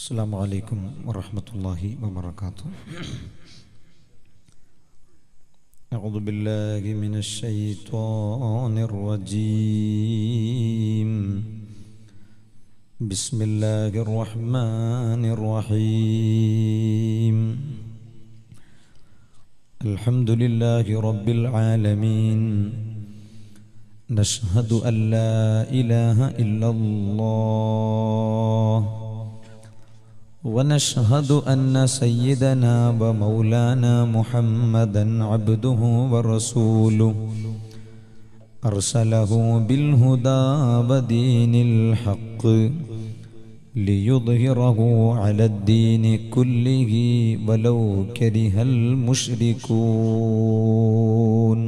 السلام عليكم ورحمة الله وبركاته أعوذ بالله من الشيطان الرجيم بسم الله الرحمن الرحيم الحمد لله رب العالمين نشهد أن لا إله إلا الله ونشهد أن سيدنا ومولانا محمدا عبده ورسوله أرسله بالهدى ودين الحق ليظهره على الدين كله ولو كره المشركون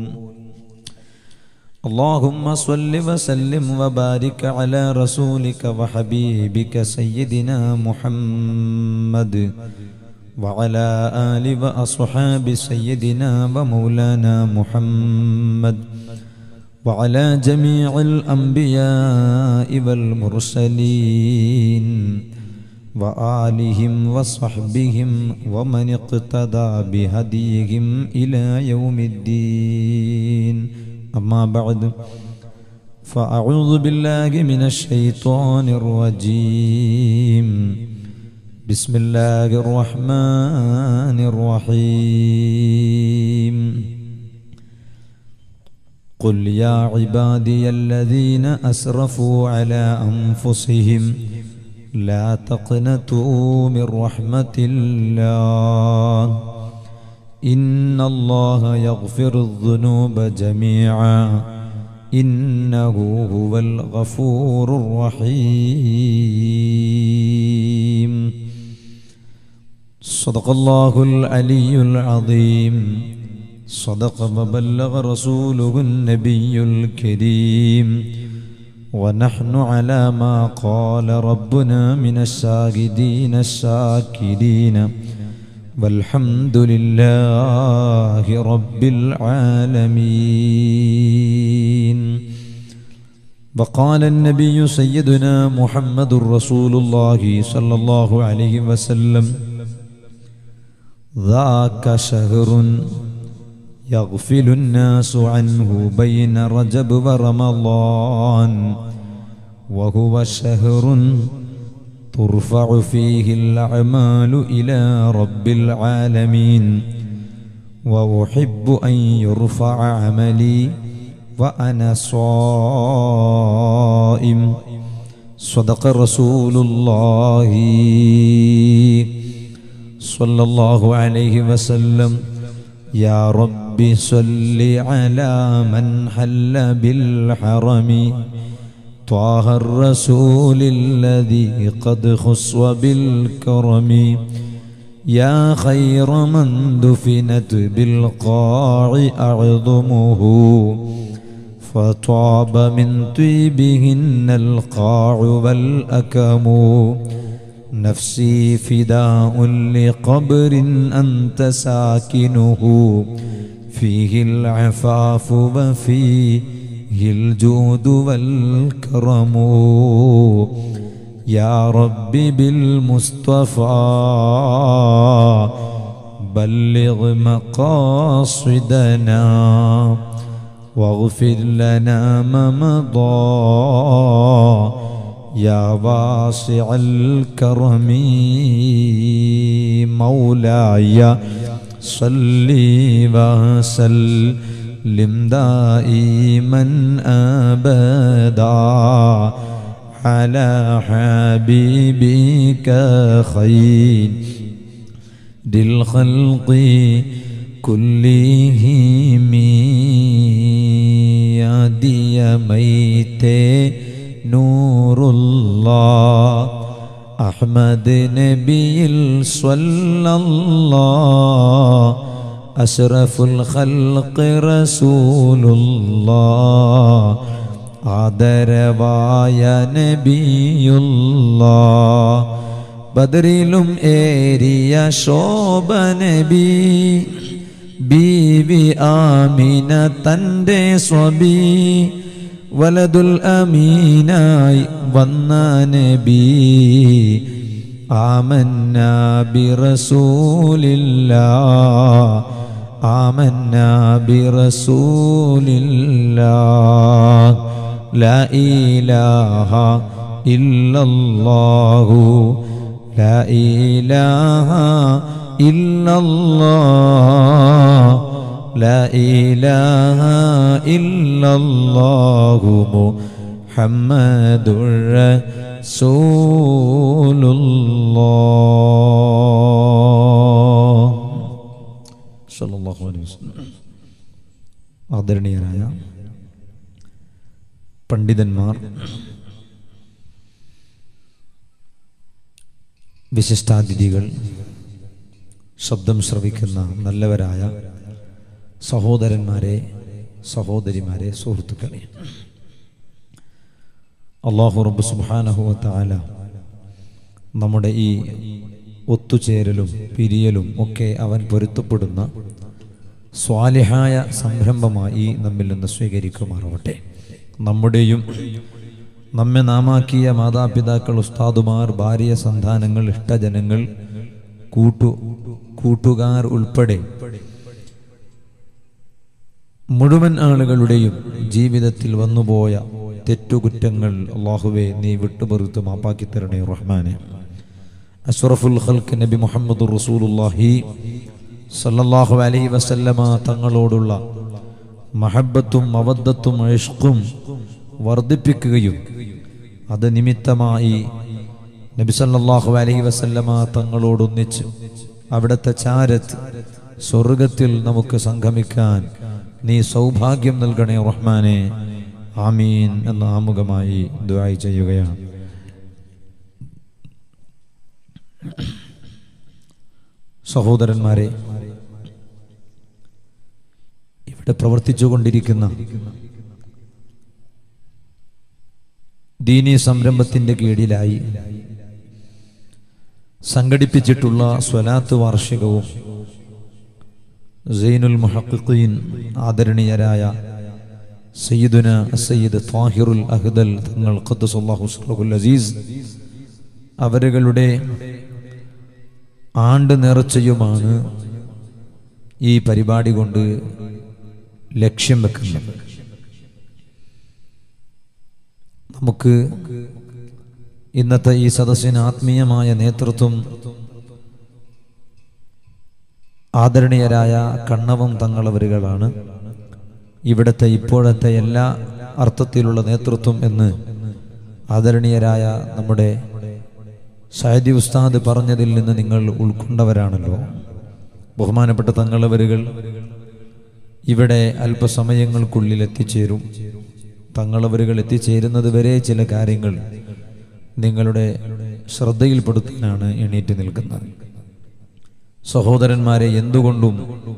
اللهم صل وسلم وبارك على رسولك وحبيبك سيدنا محمد وعلى آل وأصحاب سيدنا ومولانا محمد وعلى جميع الأنبياء والمرسلين وآلهم وصحبهم ومن اقتدى بهديهم إلى يوم الدين أما بعد فأعوذ بالله من الشيطان الرجيم بسم الله الرحمن الرحيم قل يا عبادي الذين أسرفوا على أنفسهم لا تقنطوا من رحمة الله إن الله يغفر الذنوب جميعا إنه هو الغفور الرحيم صدق الله العلي العظيم صدق وبلغ رسوله النبي الكريم ونحن على ما قال ربنا من الساجدين الشاكرين والحمد لله رب العالمين وقال النبي سيدنا محمد رسول الله صلى الله عليه وسلم ذاك شهر يغفل الناس عنه بين رجب ورمضان وهو شهر ترفع فيه الأعمال إلى رب العالمين وأحب أن يرفع عملي وأنا صائم صدق رسول الله صلى الله عليه وسلم يا رب صل على من حل بالحرم طه الرسول الذي قد خص بالكرم يا خير من دفنت بالقاع أعظمه فطاب من طيبهن القاع والأكم نفسي فداء لقبر أنت ساكنه فيه العفاف وفيه الجود والكرم يا رب بالمصطفى بلغ مقاصدنا واغفر لنا ما مضى يا واسع الكرم مولاي صل وسلم دائما ابدا على حبيبك خير للخلق كلهم يا دي ميت نور الله أحمد نبي صلى الله أشرف الخلق رسول الله ആദരവായ നബിയുള്ള ബദറിലും ഏരിയ ശോഭ നബി ബീവി ആമിന തൻ്റെ സ്വബി വലതുൽ അമീനായി വന്ന നബി آمنا برسول الله آمنا برسول الله لا إله إلا الله لا إله إلا الله لا إله إلا الله محمد رسول الله صلى الله عليه وسلم ആദരണീയരായ പണ്ഡിതന്മാർ വിശിഷ്ടാതിഥികൾ ശബ്ദം ശ്രവിക്കുന്ന നല്ലവരായ സഹോദരന്മാരെ സഹോദരിമാരെ സുഹൃത്തുക്കളെ അള്ളാഹു റബ്ബ് സുബാനഹുവത്താല നമ്മുടെ ഈ ഒത്തുചേരലും പിരിയലും ഒക്കെ അവൻ പൊരുത്തപ്പെടുന്ന സ്വാലിഹായ സംരംഭമായി നമ്മിൽ നിന്ന് സ്വീകരിക്കുമാറാവട്ടെ നമ്മുടെയും നമ്മെ നാമാക്കിയ മാതാപിതാക്കൾ ഉസ്താദുമാർ ഭാര്യ സന്താനങ്ങൾ ഇഷ്ടജനങ്ങൾ കൂട്ടു കൂട്ടുകാർ ഉൾപ്പെടെ മുഴുവൻ ആളുകളുടെയും ജീവിതത്തിൽ വന്നുപോയ തെറ്റുകുറ്റങ്ങൾ അള്ളാഹുവെ നീ വിട്ടുപെറുത്ത് മാപ്പാക്കി തരണേ റഹ്മാനെ അഷ്റഫുൽ ഖൽക്ക് നബി മുഹമ്മദ് റസൂലുല്ലാഹി സല്ലല്ലാഹു അലൈഹി വസല്ലമ തങ്ങളോടുള്ള മഹബത്തും മവദ്ദത്തും ഇഷ്കും വർദ്ധിപ്പിക്കുകയും അത് നിമിത്തമായി നബി സല്ലല്ലാഹു അലൈഹി വസല്ലമ തങ്ങളോടൊന്നിച്ച് അവിടുത്തെ ചാരത്ത് സ്വർഗത്തിൽ നമുക്ക് സംഗമിക്കാൻ നീ സൗഭാഗ്യം നൽകണേ റഹ്മാനെ ആമീൻ എന്ന ആമുഖമായി ദുആയി ചെയ്യുകയാണ് സഹോദരന്മാരെ ഇവിടെ പ്രവർത്തിച്ചുകൊണ്ടിരിക്കുന്ന ദീനീ സംരംഭത്തിന്റെ കീഴിലായി സംഘടിപ്പിച്ചിട്ടുള്ള സ്വലാത്ത് വാർഷികവും സൈനുൽ മുഹഖീൻ ആദരണീയരായ സയ്യിദുന സയ്യിദ് താഹിറുൽ അഹ്ദൽ തങ്ങൾ ഖദ്ദസുല്ലാഹു സിറഹുൽ അസീസ് അവരുകളുടെ ആണ്ട് നേർച്ചയുമാണ് ഈ പരിപാടി കൊണ്ട് ലക്ഷ്യം വെക്കുന്നത് നമുക്ക് ഇന്നത്തെ ഈ സദസ്സിന് ആത്മീയമായ നേതൃത്വം ആദരണീയരായ കണ്ണവം തങ്ങളവരുകളാണ് ഇവിടുത്തെ ഇപ്പോഴത്തെ എല്ലാ അർത്ഥത്തിലുള്ള നേതൃത്വം എന്ന് ആദരണീയരായ നമ്മുടെ ഷായദി ഉസ്താദ് പറഞ്ഞതിൽ നിന്ന് നിങ്ങൾ ഉൾക്കൊണ്ടവരാണല്ലോ ബഹുമാനപ്പെട്ട തങ്ങളവരുകൾ ഇവിടെ അല്പസമയങ്ങൾക്കുള്ളിൽ എത്തിച്ചേരും തങ്ങളവരുകൾ എത്തിച്ചേരുന്നത് വരെ ചില കാര്യങ്ങൾ നിങ്ങളുടെ ശ്രദ്ധയിൽപ്പെടുത്താനാണ് എണീറ്റ് നിൽക്കുന്നത് സഹോദരന്മാരെ എന്തുകൊണ്ടും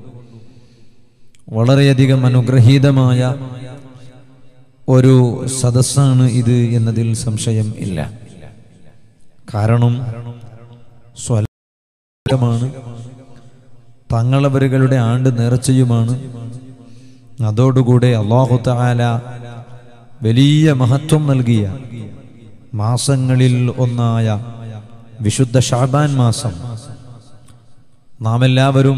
വളരെയധികം അനുഗ്രഹീതമായ ഒരു സദസ്സാണ് ഇത് എന്നതിൽ സംശയം ഇല്ല കാരണം സ്വലമാണ് തങ്ങളവരുകളുടെ ആണ്ട് നേർച്ചയുമാണ് അതോടുകൂടെ അള്ളാഹു താല വലിയ മഹത്വം നൽകിയ മാസങ്ങളിൽ ഒന്നായ വിശുദ്ധ ഷാബാൻ മാസം നാം എല്ലാവരും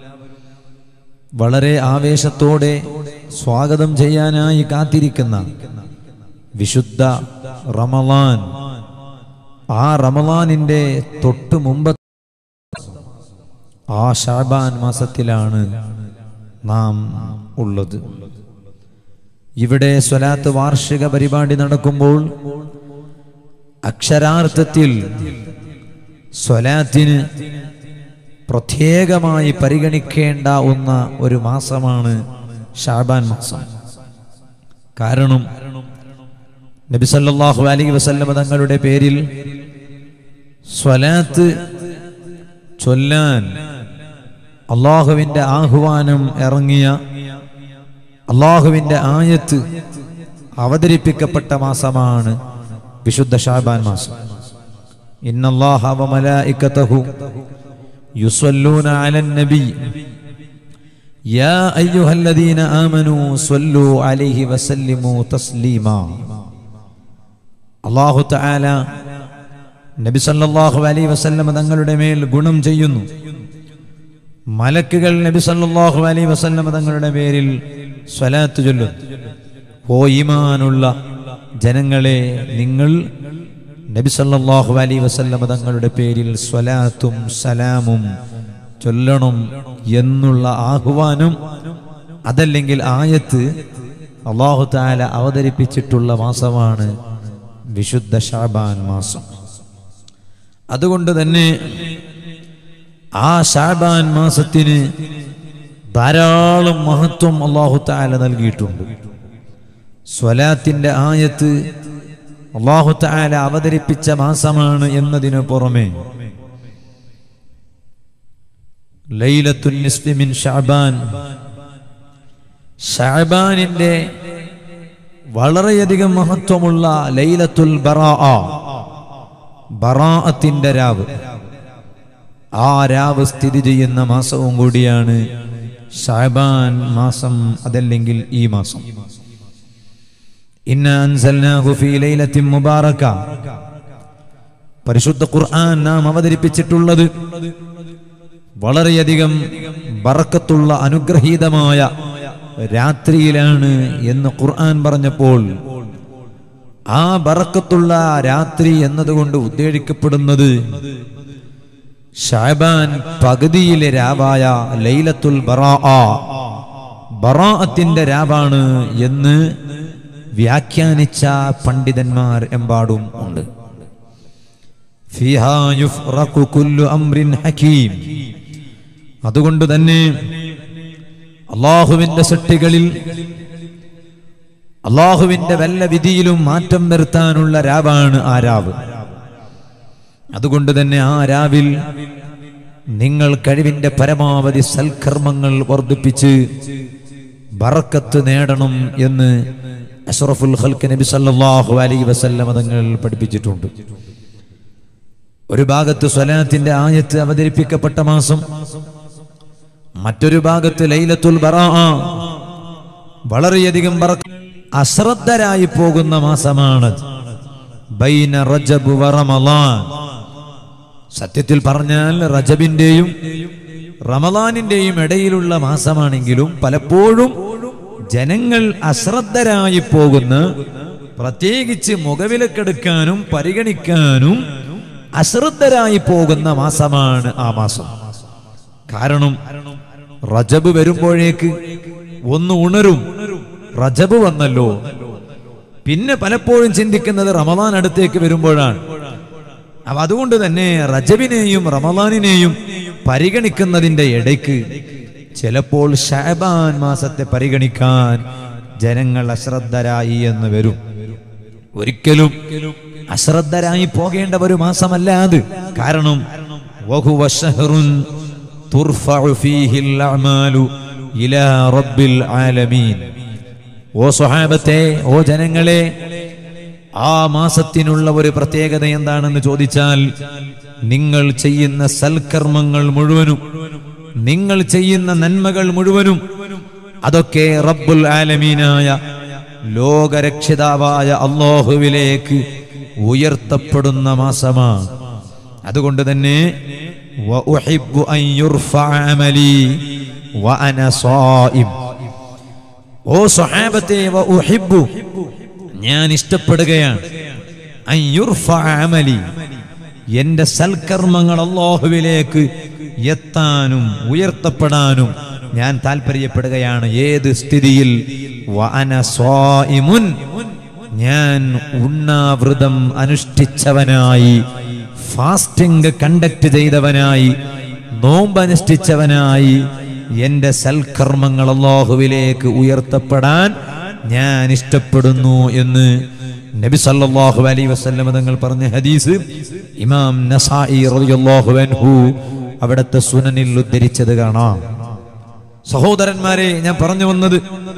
വളരെ ആവേശത്തോടെ സ്വാഗതം ചെയ്യാനായി കാത്തിരിക്കുന്ന വിശുദ്ധ റമലാൻ ആ റമലാനിന്റെ തൊട്ട് മുമ്പ് ആ ഷാബാൻ മാസത്തിലാണ് നാം ഉള്ളത് ഇവിടെ സ്വലാത്ത് വാർഷിക പരിപാടി നടക്കുമ്പോൾ അക്ഷരാർത്ഥത്തിൽ സ്വലാത്തിന് പ്രത്യേകമായി പരിഗണിക്കേണ്ട ഒന്ന ഒരു മാസമാണ് ഷാബാൻ മാസം കാരണം നബി സല്ലല്ലാഹു അലൈഹി വസല്ലമ തങ്ങളുടെ പേരിൽ സ്വലാത്ത് ചൊല്ലാൻ അള്ളാഹുവിന്റെ ആഹ്വാനം ഇറങ്ങിയ അള്ളാഹുവിന്റെ ആയത്ത് അവതരിപ്പിക്കപ്പെട്ട മാസമാണ് വിശുദ്ധ ഷാബാൻ മാസം ഇന്നല്ലാഹ വ മലായികതഹു യുസല്ലൂന അലൻ നബി യാ അയ്യുഹല്ലദീന ആമനൂ സ്വല്ലു അലൈഹി വസല്ലിമു തസ്ലീമാ അല്ലാഹു തആല നബി സല്ലല്ലാഹു അലൈഹി വസല്ലം തങ്ങളുടെ മേൽ ഗുണം ചെയ്യുന്നു മലക്കുകൾ നബി സല്ലല്ലാഹു അലൈഹി വസല്ലം തങ്ങളുടെ പേരിൽ സ്വലാത്ത് ചൊല്ലുന്നു ഓ ഈമാനുള്ള ജനങ്ങളെ നിങ്ങൾ നബി സല്ലല്ലാഹു അലൈഹി വസല്ലം തങ്ങളുടെ പേരിൽ സ്വലാത്തും സലാമും ചൊല്ലണം എന്നുള്ള ആഹ്വാനം അതല്ലെങ്കിൽ ആയത്ത് അള്ളാഹു താല അവതരിപ്പിച്ചിട്ടുള്ള മാസമാണ് വിശുദ്ധ ഷാബാൻ മാസം അതുകൊണ്ട് തന്നെ ആ ഷാബാൻ മാസത്തിന് ധാരാളം മഹത്വം അള്ളാഹു താല നൽകിയിട്ടുണ്ട് സ്വലാത്തിന്റെ ആയത്ത് അള്ളാഹു താല അവതരിപ്പിച്ച മാസമാണ് എന്നതിനു പുറമെ ലൈലത്തുൻ നിസ്ഫി മിൻ ഷാബാൻ ഷാബാനിന്റെ വളരെയധികം മഹത്വമുള്ള ലൈലത്തുൽ ബറാ ബറാഅത്തിന്റെ രാവ് ആ രാവ് സ്ഥിതി ചെയ്യുന്ന മാസവും കൂടിയാണ് ഷാബാൻ മാസം അതല്ലെങ്കിൽ ഈ മാസം ഇന്ന അൻസൽനാഹു ഫീ ലൈലത്തിൻ മുബാറക പരിശുദ്ധ ഖുർആൻ നാം അവതരിപ്പിച്ചിട്ടുള്ളത് വളരെയധികം ബറക്കത്തുള്ള അനുഗ്രഹീതമായ രാത്രിയിലാണ് എന്ന് ഖുർആൻ പറഞ്ഞപ്പോൾ ആ ബറക്കത്തുള്ള രാത്രി എന്നതുകൊണ്ട് ഉദ്ദേശിക്കപ്പെടുന്നത് ഷാബാൻ പകുതിയിലെ രാവായ ലൈലത്തുൽ ബറാ ബറാഅത്തിന്റെ രാവാണ് എന്ന് വ്യാഖ്യാനിച്ച പണ്ഡിതന്മാർ എമ്പാടും ഉണ്ട് ഫിഹാ യുഫ്റഖു കുല്ലു അംറിൻ ഹകീം അതുകൊണ്ട് തന്നെ അള്ളാഹുവിന്റെ സൃഷ്ടികളിൽ അള്ളാഹുവിന്റെ വല്ല വിധിയിലും മാറ്റം വരുത്താനുള്ള രാവാണ് ആ രാവ് അതുകൊണ്ട് തന്നെ ആ രാവിൽ നിങ്ങൾ കഴിവിന്റെ പരമാവധി സൽക്കർമ്മങ്ങൾ വർദ്ധിപ്പിച്ച് ബറക്കത്ത് നേടണം എന്ന് അഷ്റഫുൽ ഖൽക്ക് നബി സല്ലല്ലാഹു അലൈഹി വസല്ലം തങ്ങൾ പഠിപ്പിച്ചിട്ടുണ്ട് ഒരു ഭാഗത്ത് സ്വലാത്തിന്റെ ആയത്ത് അവതരിപ്പിക്കപ്പെട്ട മാസം മറ്റൊരു ഭാഗത്ത് ലൈലത്തുൽ ബറാ വളരെയധികം ബറക്ക അശ്രദ്ധരായി പോകുന്ന മാസമാണ് ബൈന റജബ് വ റമളാൻ സത്യത്തിൽ പറഞ്ഞാൽ റജബിന്റെയും റമദാനിന്റെയും ഇടയിലുള്ള മാസമാണെങ്കിലും പലപ്പോഴും ജനങ്ങൾ അശ്രദ്ധരായി പോകുന്ന പ്രത്യേകിച്ച് മുഖവിലക്കെടുക്കാനും പരിഗണിക്കാനും അശ്രദ്ധരായി പോകുന്ന മാസമാണ് ആ മാസം കാരണം റജബ് വരുമ്പോഴേക്ക് ഒന്ന് ഉണരും റജബ് വന്നല്ലോ പിന്നെ പലപ്പോഴും ചിന്തിക്കുന്നത് റമദാൻ അടുത്തേക്ക് വരുമ്പോഴാണ് അപ്പൊ അതുകൊണ്ട് തന്നെ റജബിനെയും റമദാനിനെയും പരിഗണിക്കുന്നതിന്റെ ഇടയ്ക്ക് ചിലപ്പോൾ ഷാബാൻ മാസത്തെ പരിഗണിക്കാൻ ജനങ്ങൾ അശ്രദ്ധരായി എന്ന് വരും ഒരിക്കലും അശ്രദ്ധരായി പോകേണ്ട ഒരു മാസമല്ല അത് കാരണം വഹുവ ശഹ്റുൻ തുർഫഉ ഫീഹിൽ അഅമാലു ഇലാ റബ്ബിൽ ആലമീൻ ഓ സ്വഹാബത്തെ ഓ ജനങ്ങളെ ആ മാസത്തിനുള്ള ഒരു പ്രത്യേകത എന്താണെന്ന് ചോദിച്ചാൽ നിങ്ങൾ ചെയ്യുന്ന സൽക്കർമ്മങ്ങൾ മുഴുവനും നിങ്ങൾ ചെയ്യുന്ന നന്മകൾ മുഴുവനും അതൊക്കെ റബ്ബുൽ ആലമീനായ ലോകരക്ഷിതാവായ അള്ളാഹുവിലേക്ക് ഉയർത്തപ്പെടുന്ന മാസമാണ് അതുകൊണ്ട് തന്നെ وأحب أن يرفع عملي وأنا صائم ഓ സ്വഹാബത്തെ വഉഹിബ്ബു ഞാൻ ഇഷ്ടപ്പെടുകയാണ് അൻ യുർഫഅ അമലി എന്റെ സൽക്കർമ്മങ്ങൾ അള്ളാഹുവിലേക്ക് എത്താനും ഉയർത്തപ്പെടാനും ഞാൻ താല്പര്യപ്പെടുകയാണ് ഏത് സ്ഥിതിയിൽ വഅന സ്വായിമുൻ ഞാൻ ഉണ്ണാവൃതം അനുഷ്ഠിച്ചവനായി ഫാസ്റ്റിംഗ് കണ്ടക്ട് ചെയ്തവനായി നോമ്പ് അനുഷ്ഠിച്ചവനായി എന്റെ സൽക്കർമ്മങ്ങൾ അള്ളാഹുവിലേക്ക് ഉയർത്തപ്പെടാൻ ഞാൻ ഇഷ്ടപ്പെടുന്നു എന്ന് നബി സല്ലല്ലാഹു അലൈഹി വസല്ലം തങ്ങൾ പറഞ്ഞ ഹദീസ് ഇമാം നസായി റളിയല്ലാഹു അൻഹു അവിടുത്തെ സുനനിൽ ഉദ്ധരിച്ചത് കാണാം സഹോദരന്മാരെ ഞാൻ പറഞ്ഞു വന്നത്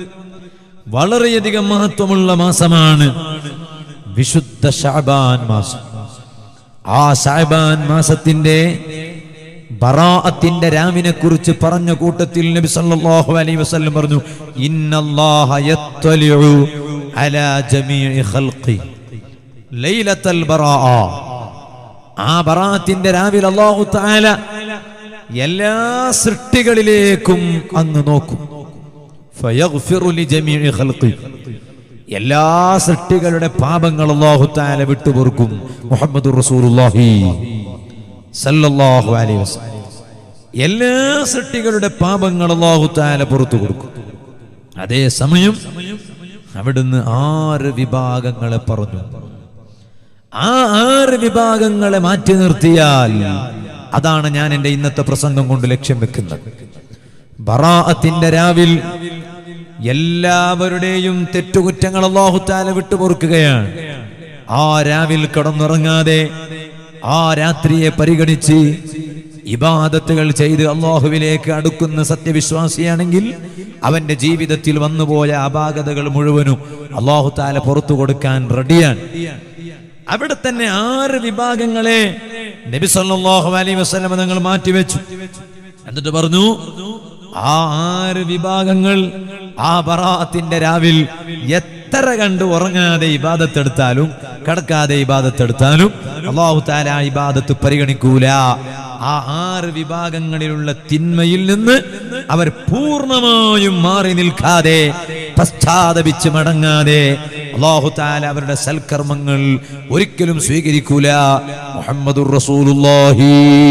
വളരെയധികം മഹത്വമുള്ള മാസമാണ് വിശുദ്ധ ഷാബാൻ മാസം ആ ഷാബാൻ മാസത്തിന്റെ ബറാഅത്തിന്റെ രാവിനെ കുറിച്ച് പറഞ്ഞ കൂട്ടത്തിൽ നബി സല്ലല്ലാഹു അലൈഹി വസല്ലം പറഞ്ഞു ഇന്നല്ലാഹ യത്വലിഉ അലാ ജമീഇ ഖൽഖി ലൈലത്തൽ ബറാഅ ആ ബറാത്തിന്റെ രാവിലെ അള്ളാഹു താല എല്ലാ സൃഷ്ടികളിലേക്കും അങ്ങ് നോക്കും ഫയഗ്ഫിറു ലിജമീഇ ഖൽഖി. എല്ലാ സൃഷ്ടികളുടെ പാപങ്ങൾ അള്ളാഹു താല വിട്ടുപൊറുക്കും മുഹമ്മദ് റസൂലുള്ളാഹി സല്ലല്ലാഹു അലൈഹി വസല്ലം എല്ലാ സൃഷ്ടികളുടെ പാപങ്ങൾ അള്ളാഹു താല പുറത്തു കൊടുക്കും അതേ സമയം അവിടുന്ന് ആറ് വിഭാഗങ്ങളെ പറഞ്ഞു ആ ആറ് വിഭാഗങ്ങളെ മാറ്റി നിർത്തിയാൽ അതാണ് ഞാൻ എൻ്റെ ഇന്നത്തെ പ്രസംഗം കൊണ്ട് ലക്ഷ്യം വെക്കുന്നത് ബറാഅത്തിന്റെ രാവിൽ എല്ലാവരുടെയും തെറ്റുകുറ്റങ്ങൾ അള്ളാഹുത്താല വിട്ടുപൊറുക്കുകയാണ് ആ രാവിൽ കടന്നുറങ്ങാതെ ആ രാത്രിയെ പരിഗണിച്ച് ഇബാദത്തുകൾ ചെയ്ത് അള്ളാഹുവിലേക്ക് അടുക്കുന്ന സത്യവിശ്വാസിയാണെങ്കിൽ അവന്റെ ജീവിതത്തിൽ വന്നുപോയ അപാകതകൾ മുഴുവനും അള്ളാഹു താല പുറത്തു കൊടുക്കാൻ റെഡിയാണ് അവിടെ തന്നെ ആറ് വിഭാഗങ്ങളെ നബി സല്ലല്ലാഹു അലൈഹി വസല്ലം നിങ്ങൾ മാറ്റിവെച്ചു എന്നിട്ട് പറഞ്ഞു ആ ആറ് വിഭാഗങ്ങൾ ആ ബറാത്തിന്റെ രാവിൽ എത്ര കണ്ട് ഉറങ്ങാതെ ഇബാദത്തെടുത്താലും കടക്കാതെ ഇബാദത്തെടുത്താലും അള്ളാഹു താല ആ ഇബാദത്ത് പരിഗണിക്കൂല ആ ആറ് വിഭാഗങ്ങളിലുള്ള തിന്മയിൽ നിന്ന് അവർ പൂർണ്ണമായും മാറി നിൽക്കാതെ പശ്ചാത്തപിച്ച് മടങ്ങാതെ അള്ളാഹു താല അവരുടെ സൽക്കർമ്മങ്ങൾ ഒരിക്കലും സ്വീകരിക്കൂല മുഹമ്മദുർ റസൂലുള്ളാഹി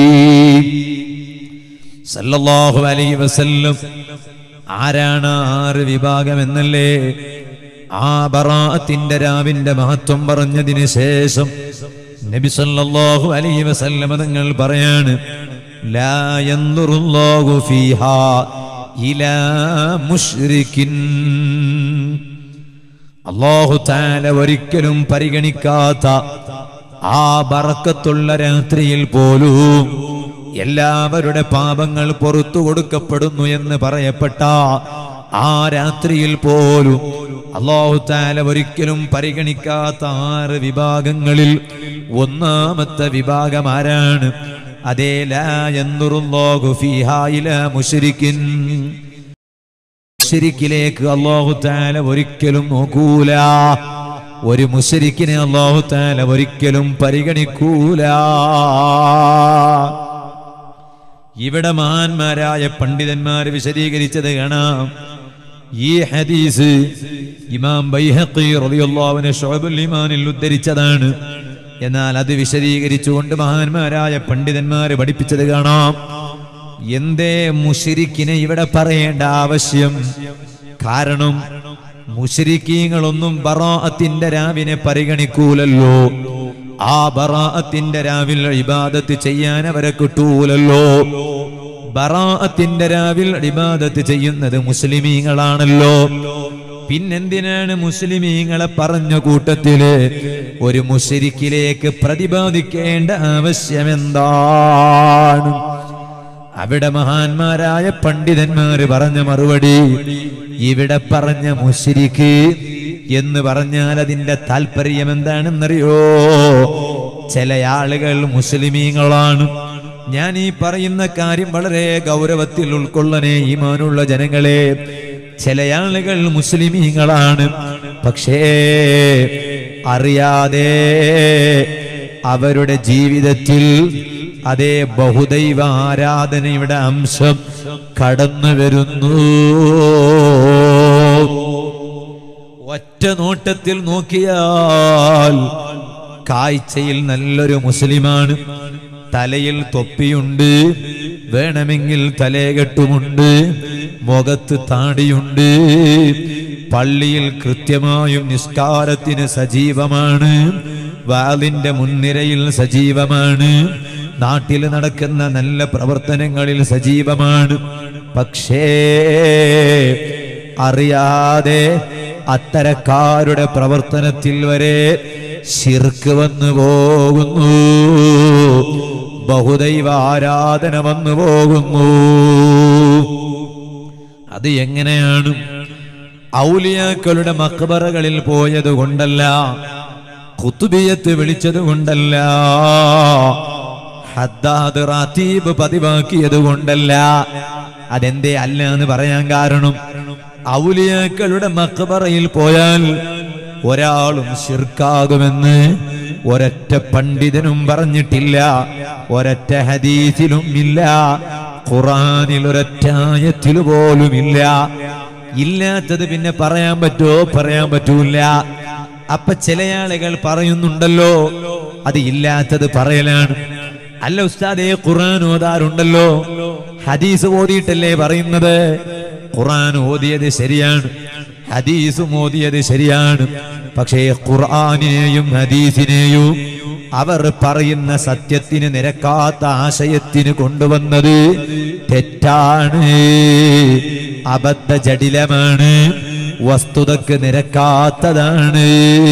സല്ലല്ലാഹു അലൈഹി വസല്ലം ആരാണ് ആറ് വിഭാഗം എന്നല്ലേ ആ ബറാഅത്തിന്റെ രാവിന്റെ മഹത്വം പറഞ്ഞതിന് ശേഷം നബി സല്ലല്ലാഹു അലൈഹി വസല്ലം തങ്ങൾ പറയാണ് ലാ യൻദുറുല്ലാഹു ഫീഹാ ഇലാ മുശ്രിക്കിൻ അള്ളാഹു താല ഒരിക്കലും പരിഗണിക്കാത്ത ആ ബറക്കത്തുള്ള രാത്രിയിൽ പോലും എല്ലാവരുടെ പാപങ്ങൾ പുറത്തു കൊടുക്കപ്പെടുന്നു എന്ന് പറയപ്പെട്ട ആ രാത്രിയിൽ പോലും അള്ളാഹു താല ഒരിക്കലും പരിഗണിക്കാത്ത ആറ് വിഭാഗങ്ങളിൽ ഒന്നാമത്തെ വിഭാഗം ആരാണ് അതേ ലാ യൻദുറുല്ലാഹു ഫീഹാ ഇലാ മുശ്രിക്കിൻ മുശരിക്കിലേക്ക് അള്ളാഹു താല ഒരിക്കലും നോക്കൂല ഒരു മുശരിക്കിനെ അള്ളാഹു താല ഒരിക്കലും പരിഗണിക്കൂല ഇവിടെ മഹാന്മാരായ പണ്ഡിതന്മാർ വിശദീകരിച്ചത് കാണാം ഈ ഹദീസ് ഇമാം ബൈഹഖി റളിയല്ലാഹുവിനെ ഷുഅബുൽ ഈമാനിൽ ഉദ്ധരിച്ചതാണ് എന്നാൽ അത് വിശദീകരിച്ചുകൊണ്ട് മഹാന്മാരായ പണ്ഡിതന്മാർ പഠിപ്പിച്ചത് കാണാം എന്തേ മുഷിരിക്കിനെ ഇവിടെ പറയേണ്ട ആവശ്യം കാരണം മുഷിരിക്കീങ്ങളൊന്നും ബറാഅത്തിന്റെ രാവിനെ പരിഗണിക്കൂലല്ലോ ആ ബറാഅത്തിന്റെ രാവിൽ ഇബാദത്ത് ചെയ്യാൻ അവരെ കിട്ടൂലല്ലോ ബറാഅത്തിന്റെ രാവിൽ ഇബാദത്ത് ചെയ്യുന്നത് മുസ്ലിമീങ്ങളാണല്ലോ പിന്നെന്തിനാണ് മുസ്ലിമീങ്ങളെ പറഞ്ഞ കൂട്ടത്തില് ഒരു മുഷരിക്കിലേക്ക് പ്രതിപാദിക്കേണ്ട ആവശ്യമെന്താണ് അവിടെ മഹാന്മാരായ പണ്ഡിതന്മാര് പറഞ്ഞ മറുപടി ഇവിടെ പറഞ്ഞ മുഷിരിക്ക് എന്ന് പറഞ്ഞാൽ അതിന്റെ താല്പര്യം എന്താണെന്നറിയോ ചില ആളുകൾ മുസ്ലിമീങ്ങളാണ് ഞാൻ ഈ പറയുന്ന കാര്യം വളരെ ഗൗരവത്തിൽ ഉൾക്കൊള്ളനേ ഈമാനുള്ള ജനങ്ങളെ ചില ആളുകൾ മുസ്ലിമീങ്ങളാണ് പക്ഷേ അറിയാതെ അവരുടെ ജീവിതത്തിൽ അതേ ബഹുദൈവ ആരാധനയുടെ അംശം കടന്നു വരുന്നു ഒറ്റ നോട്ടത്തിൽ നോക്കിയാൽ കാഴ്ചയിൽ നല്ലൊരു മുസ്ലിമാണ് തലയിൽ തൊപ്പിയുണ്ട് വേണമെങ്കിൽ തലകെട്ടുമുണ്ട് മുഖത്ത് താടിയുണ്ട് പള്ളിയിൽ കൃത്യമായും നിസ്കാരത്തിന് സജീവമാണ് വാലിന്റെ മുൻനിരയിൽ സജീവമാണ് നാട്ടിൽ നടക്കുന്ന നല്ല പ്രവർത്തനങ്ങളിൽ സജീവമാണ് പക്ഷേ അറിയാതെ അത്തരക്കാരുടെ പ്രവർത്തനത്തിൽ വരെ ശിർക്ക് വന്നു പോകുന്നു ബഹുദൈവ ആരാധന വന്നു പോകുന്നു അത് എങ്ങനെയാണ് ഔലിയാക്കളുടെ മക്ബറകളിൽ പോയത് കൊണ്ടല്ല കുത്തുബിയത്ത് വിളിച്ചത് കൊണ്ടല്ല ഹദ്ദാദ് റാത്തീബ് പതിവാക്കിയത് കൊണ്ടല്ല അതെന്തേ അല്ല എന്ന് പറയാൻ കാരണം ഔലിയാക്കളുടെ മക്ബറയിൽ പോയാൽ ഒരാളും ശിർക്കാകുമെന്ന് ഒരൊറ്റ പണ്ഡിതനും പറഞ്ഞിട്ടില്ല ഒരൊറ്റ ഹദീസിലും ഇല്ല ഖുറാനിൽ ഒരൊറ്റ ആയത്തിൽ പോലുമില്ല ഇല്ലാത്തത് പിന്നെ പറയാൻ പറ്റുമോ പറയാൻ പറ്റൂല അപ്പൊ ചില ആളുകൾ പറയുന്നുണ്ടല്ലോ അത് ഇല്ലാത്തത് പറയലാണ് അല്ല ഉസ്താദേ ഖുർആൻ ഓതാറുണ്ടല്ലോ ഹദീസ് ഓതിയിട്ടല്ലേ പറയുന്നത് ഖുർആൻ ഓതിയത് ശരിയാണ് ഹദീസും ഓതിയത് ശരിയാണ് പക്ഷേ ഖുർആാനിനെയും ഹദീസിനെയും അവർ പറയുന്ന സത്യത്തിന് നിരക്കാത്ത ആശയത്തിന് കൊണ്ടുവന്നത് തെറ്റാണ് അബദ്ധ ജടിലമാണ് വസ്തുതക്ക് നിരക്കാത്തതാണ്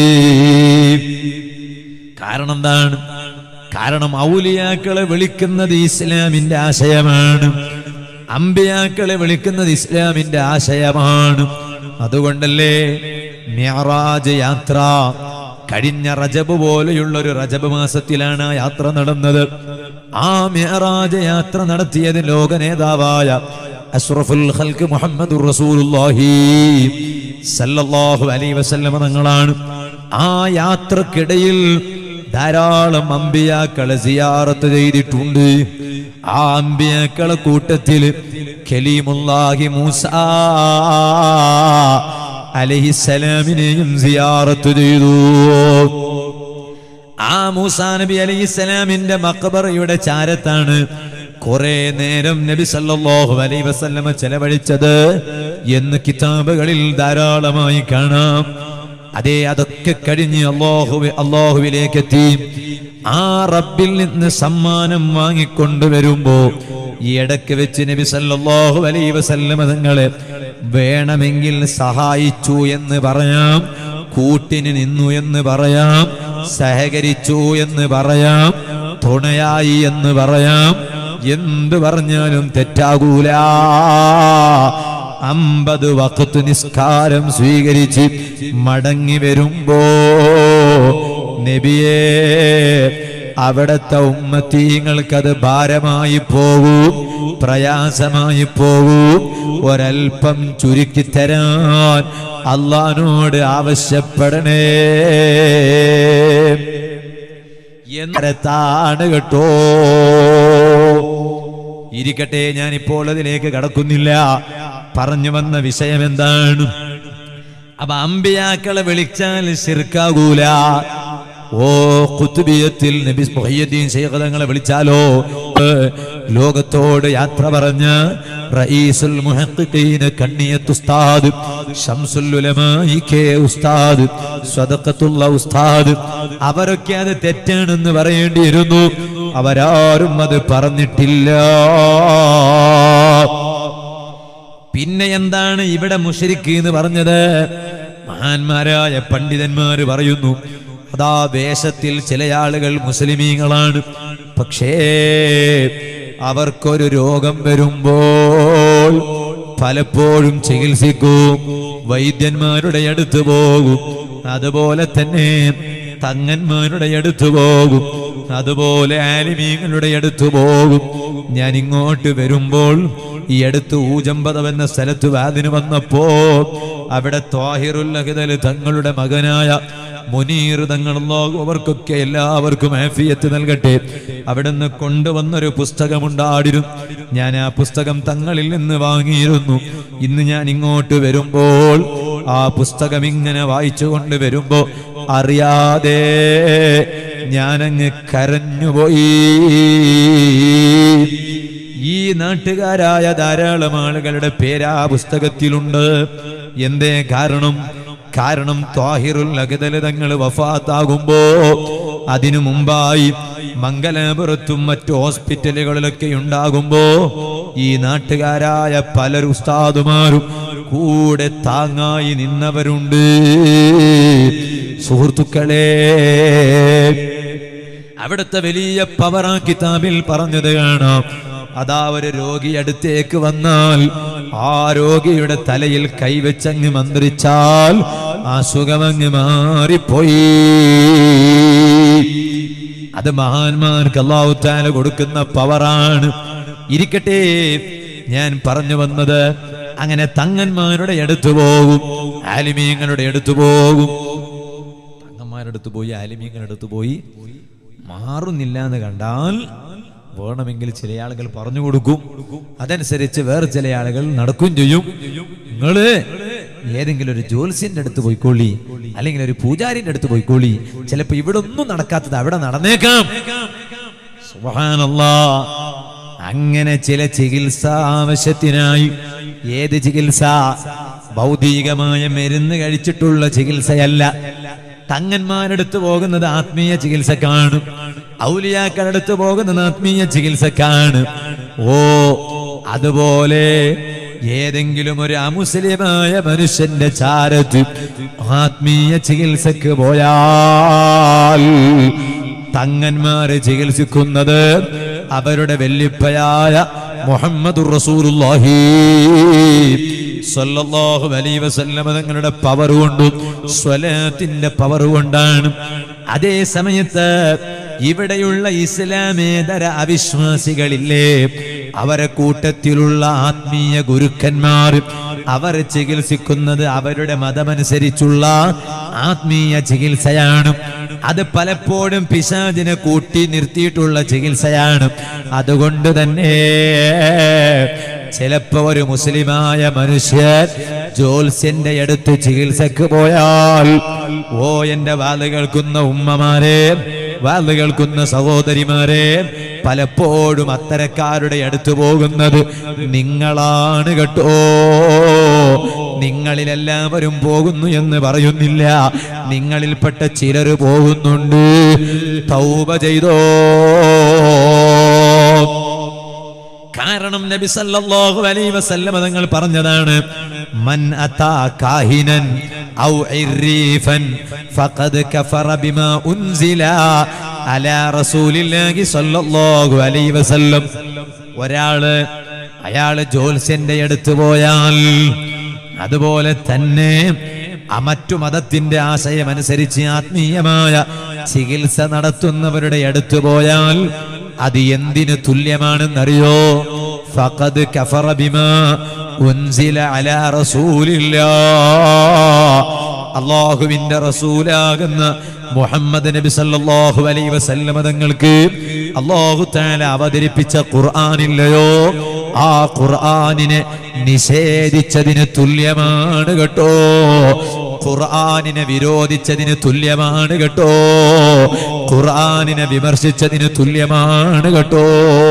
കാരണം എന്താണ് കാരണം ഔലിയാക്കളെ വിളിക്കുന്നത് ഇസ്ലാമിന്റെ ആശയമാണ് അമ്പിയാക്കളെ വിളിക്കുന്നത് ഇസ്ലാമിന്റെ ആശയമാണ് അതുകൊണ്ടല്ലേ മിയറാജ് യാത്ര കഴിഞ്ഞ റജബ് പോലെയുള്ള ഒരു റജബ് മാസത്തിലാണ് ആ യാത്ര നടന്നത് ആ മിയറാജ് യാത്ര നടത്തിയത് ലോക നേതാവായ അഷ്റഫുൽ ഖൽക്ക് മുഹമ്മദ് റസൂലുള്ളാഹി സല്ലല്ലാഹു അലൈഹി വസല്ലമ തങ്ങളാണ് ആ യാത്രക്കിടയിൽ ധാരാളം അമ്പിയാക്കളെ സിയാറത്ത് ചെയ്തിട്ടുണ്ട് ആ അമ്പിയാക്കളെ കൂട്ടത്തിൽ ഖലീമുല്ലാഹി മൂസ അലഹിസലാമിനെയും സിയാറത്ത് ചെയ്തു ആ മൂസാ നബി അലൈഹിസ്സലാമിന്റെ മക്ബറയുടെ ചാരത്താണ് കുറെ നേരം നബി സല്ലല്ലാഹു അലൈഹി വസല്ലമ ചെലവഴിച്ചത് എന്ന് കിതാബുകളിൽ ധാരാളമായി കാണാം അതെ അതൊക്കെ കഴിഞ്ഞ് അള്ളാഹു അള്ളാഹുവിലേക്ക് എത്തി ആ റബ്ബിൽ നിന്ന് സമ്മാനം വാങ്ങിക്കൊണ്ടുവരുമ്പോ ഈ ഇടയ്ക്ക് വെച്ച് നബി സല്ലല്ലാഹു അലൈഹി വസല്ലമ തങ്ങളെ വേണമെങ്കിൽ സഹായിച്ചു എന്ന് പറയാം കൂട്ടിന് നിന്നു എന്ന് പറയാം സഹകരിച്ചു എന്ന് പറയാം തുണയായി എന്ന് പറയാം എന്ത് പറഞ്ഞാലും തെറ്റാകൂല അമ്പത് വക്കത്ത് നിസ്കാരം സ്വീകരിച്ച് മടങ്ങി വരുമ്പോ നബിയേ അവിടത്തെ ഉമ്മത്തീങ്ങൾക്കത് ഭാരമായി പോകൂ പ്രയാസമായി പോകൂ ഒരൽപ്പം ചുരുക്കി തരാൻ അള്ളഹാനോട് ആവശ്യപ്പെടണേ എന്നതാണ് കേട്ടോ ഇരിക്കട്ടെ ഞാൻ ഇപ്പോൾ അതിലേക്ക് കടക്കുന്നില്ല പറഞ്ഞു വന്ന വിഷയം എന്താണ് അപ്പൊ അമ്പിയാക്കളെ വിളിച്ചാൽ ശിർക്കാകൂല ഓ കുത്തുബിയത്തിൽ നബി മുഹയ്യദ്ദീൻ ശൈഖ് തങ്ങളെ വിളിച്ചാലോ ഏ, ലോകത്തോട് യാത്ര പറഞ്ഞ റഈസുൽ മുഹഖ്ഖീന കണ്ണിയത്ത് ഉസ്താദ് ശംസുൽ ഉലമായി കെ ഉസ്താദ് സ്വദഖത്തുള്ള ഉസ്താദ് അവരൊക്കെ അത് തെറ്റാണെന്ന് പറയേണ്ടിയിരുന്നു അവരാരും അത് പറഞ്ഞിട്ടില്ല പിന്നെ എന്താണ് ഇവിടെ മുഷരിക്ക് എന്ന് പറഞ്ഞത് മഹാന്മാരായ പണ്ഡിതന്മാര് പറയുന്നു അതാ വേഷത്തിൽ ചില ആളുകൾ മുസ്ലിമീങ്ങളാണ് പക്ഷേ അവർക്കൊരു രോഗം വരുമ്പോൾ പലപ്പോഴും ചികിത്സിക്കും വൈദ്യന്മാരുടെ അടുത്ത് പോകും അതുപോലെ തന്നെ തങ്ങന്മാരുടെ അടുത്ത് പോകും അതുപോലെ ആലിമീങ്ങളുടെ അടുത്ത് പോകും ഞാൻ ഇങ്ങോട്ട് വരുമ്പോൾ ഈ അടുത്ത് ഊജമ്പതം എന്ന സ്ഥലത്ത് വാതിന് വന്നപ്പോ അവിടെ ത്വാഹിറുല്ലഹിതല് തങ്ങളുടെ മകനായ മുനീർ തങ്ങളല്ലോ അവർക്കൊക്കെ എല്ലാവർക്കും ആഫിയത്ത് നൽകട്ടെ അവിടുന്ന് കൊണ്ടുവന്നൊരു പുസ്തകമുണ്ടാടിരും ഞാൻ ആ പുസ്തകം തങ്ങളിൽ നിന്ന് വാങ്ങിയിരുന്നു ഇന്ന് ഞാൻ ഇങ്ങോട്ട് വരുമ്പോൾ ആ പുസ്തകം ഇങ്ങനെ വായിച്ചു കൊണ്ട് വരുമ്പോ അറിയാതെ ഞാനങ്ങ് കരഞ്ഞുപോയി ഈ നാട്ടുകാരായ ധാരാളം ആളുകളുടെ പേരാ പുസ്തകത്തിലുണ്ട് എന്തേ കാരണം കാരണം ത്വാഹിറുൽ അഗതല് തങ്ങൾ വഫാത്താകുമ്പോ അതിനു മുമ്പായി മംഗലാപുരത്തും മറ്റു ഹോസ്പിറ്റലുകളിലൊക്കെ ഉണ്ടാകുമ്പോ ഈ നാട്ടുകാരായ പലർ ഉസ്താദുമാരും കൂടെ താങ്ങായി നിന്നവരുണ്ട് സുഹൃത്തുക്കളെ അവിടുത്തെ വലിയ പവർ ആ കിതാബിൽ പറഞ്ഞത് കാണാം അതാ ഒരു രോഗി അടുത്തേക്ക് വന്നാൽ ആ രോഗിയുടെ തലയിൽ കൈവച്ചങ്ങ് മന്ത്രിച്ചാൽ ആ സുഖമങ്ങ് മാറിപ്പോയി അത് മഹാന്മാർക്ക് അള്ളാഹു താല കൊടുക്കുന്ന പവറാണ് ഇരിക്കട്ടെ ഞാൻ പറഞ്ഞു വന്നത് അങ്ങനെ തങ്ങന്മാരുടെ അടുത്ത് പോകും ആലിമീങ്ങളുടെ അടുത്ത് പോകും അടുത്ത് പോയി ആലിമീങ്ങളുടെ അടുത്ത് പോയി മാറുന്നില്ല എന്ന് കണ്ടാൽ വേണമെങ്കിൽ ചില ആളുകൾ പറഞ്ഞു കൊടുക്കും അതനുസരിച്ച് വേറെ ചില ആളുകൾ നടക്കുകയും ചെയ്യും നിങ്ങള് ഏതെങ്കിലും ഒരു ജ്യോത്സ്യന്റെ അടുത്ത് പോയിക്കോളി അല്ലെങ്കിൽ ഒരു പൂജാരിന്റെ അടുത്ത് പോയിക്കോളി ചിലപ്പോ ഇവിടെ ഒന്നും നടക്കാത്തത് അവിടെ നടന്നേക്കാം സുബ്ഹാനല്ലാ അങ്ങനെ ചില ചികിത്സ ആവശ്യത്തിനായി ഏത് ചികിത്സ ഭൗതികമായ മരുന്ന് കഴിച്ചിട്ടുള്ള ചികിത്സയല്ല തങ്ങന്മാരെടുത്ത് പോകുന്നത് ആത്മീയ ചികിത്സക്കാണ് ഔലിയാക്കളടുത്ത് പോകുന്നത് ആത്മീയ ചികിത്സക്കാണ് ഓ അതുപോലെ ഏതെങ്കിലും ഒരു അമുസ്ലിമായ മനുഷ്യന്റെ ചാരത്ത് ആത്മീയ ചികിത്സക്ക് പോയാൽ തങ്ങന്മാരെ ചികിത്സിക്കുന്നത് അവരുടെ വെല്ലിപ്പയായ മുഹമ്മദ് റസൂലുള്ളാഹി സ്വല്ലല്ലാഹു അലൈഹി വസല്ലമ തങ്ങളുടെ പവർ കൊണ്ടും സ്വലാത്തിന്റെ പവർ കൊണ്ടാണ് അതേ സമയത്ത് ഇവിടെയുള്ള ഇസ്ലാമേതര അവിശ്വാസികളില്ലേ അവരെ കൂട്ടത്തിലുള്ള ആത്മീയ ഗുരുക്കന്മാർ അവർ ചികിത്സിക്കുന്നത് അവരുടെ മതമനുസരിച്ചുള്ള ആത്മീയ ചികിത്സയാണ് അത് പലപ്പോഴും പിശാചിനെ കൂട്ടി നിർത്തിയിട്ടുള്ള ചികിത്സയാണ് അതുകൊണ്ട് തന്നെ ചിലപ്പോ ഒരു മുസ്ലിമായ മനുഷ്യൻ ജോത്സ്യന്റെ അടുത്ത് ചികിത്സക്ക് പോയാൽ ഓ എന്റെ വാല് കേൾക്കുന്ന ഉമ്മമാരെ വാല് കേൾക്കുന്ന സഹോദരിമാരെ പലപ്പോഴും അത്തരക്കാരുടെ അടുത്ത് പോകുന്നത് നിങ്ങളാണ് കേട്ടോ നിങ്ങളിലെല്ലാവരും പോകുന്നു എന്ന് പറയുന്നില്ല നിങ്ങളിൽപ്പെട്ട ചിലര് പോകുന്നുണ്ട് തൗബ ചെയ്തോ കാരണം നബി സല്ലല്ലാഹു അലൈഹി വസല്ലമ തങ്ങൾ പറഞ്ഞതാണ് മൻ അതാ കാഹിനൻ ഔ ഇറീഫൻ ഫഖദ് കഫറ ബിമാ ഉൻസില അലാ റസൂലില്ലാഹി സല്ലല്ലാഹു അലൈഹി വസല്ലം ഒരാള് അയാള് ജോത്സ്യന്റെ അടുത്ത് പോയാൽ അതുപോലെ തന്നെ ആ മറ്റു മതത്തിന്റെ ആശയം അനുസരിച്ച് ആത്മീയമായ ചികിത്സ നടത്തുന്നവരുടെ അടുത്ത് പോയാൽ അത് എന്തിന് തുല്യമാണെന്നറിയോ ഫഖദ് കഫറ ബിമാ ഉൻസില അലാ റസൂലില്ലാ അള്ളാഹുവിന്റെ റസൂലാകുന്ന മുഹമ്മദ് നബി സല്ലല്ലാഹു അലൈഹി വസല്ലമ തങ്ങൾക്ക് അള്ളാഹു തആല അവതരിപ്പിച്ച ഖുർആനില്ലയോ ആ ഖുർആനിനെ നിഷേധിച്ചതിന് തുല്യമാണ് കേട്ടോ ഖുർആനിനെ വിരോധിച്ചതിന് തുല്യമാണ് കേട്ടോ ഖുർആനിനെ വിമർശിച്ചതിന് തുല്യമാണ് കേട്ടോ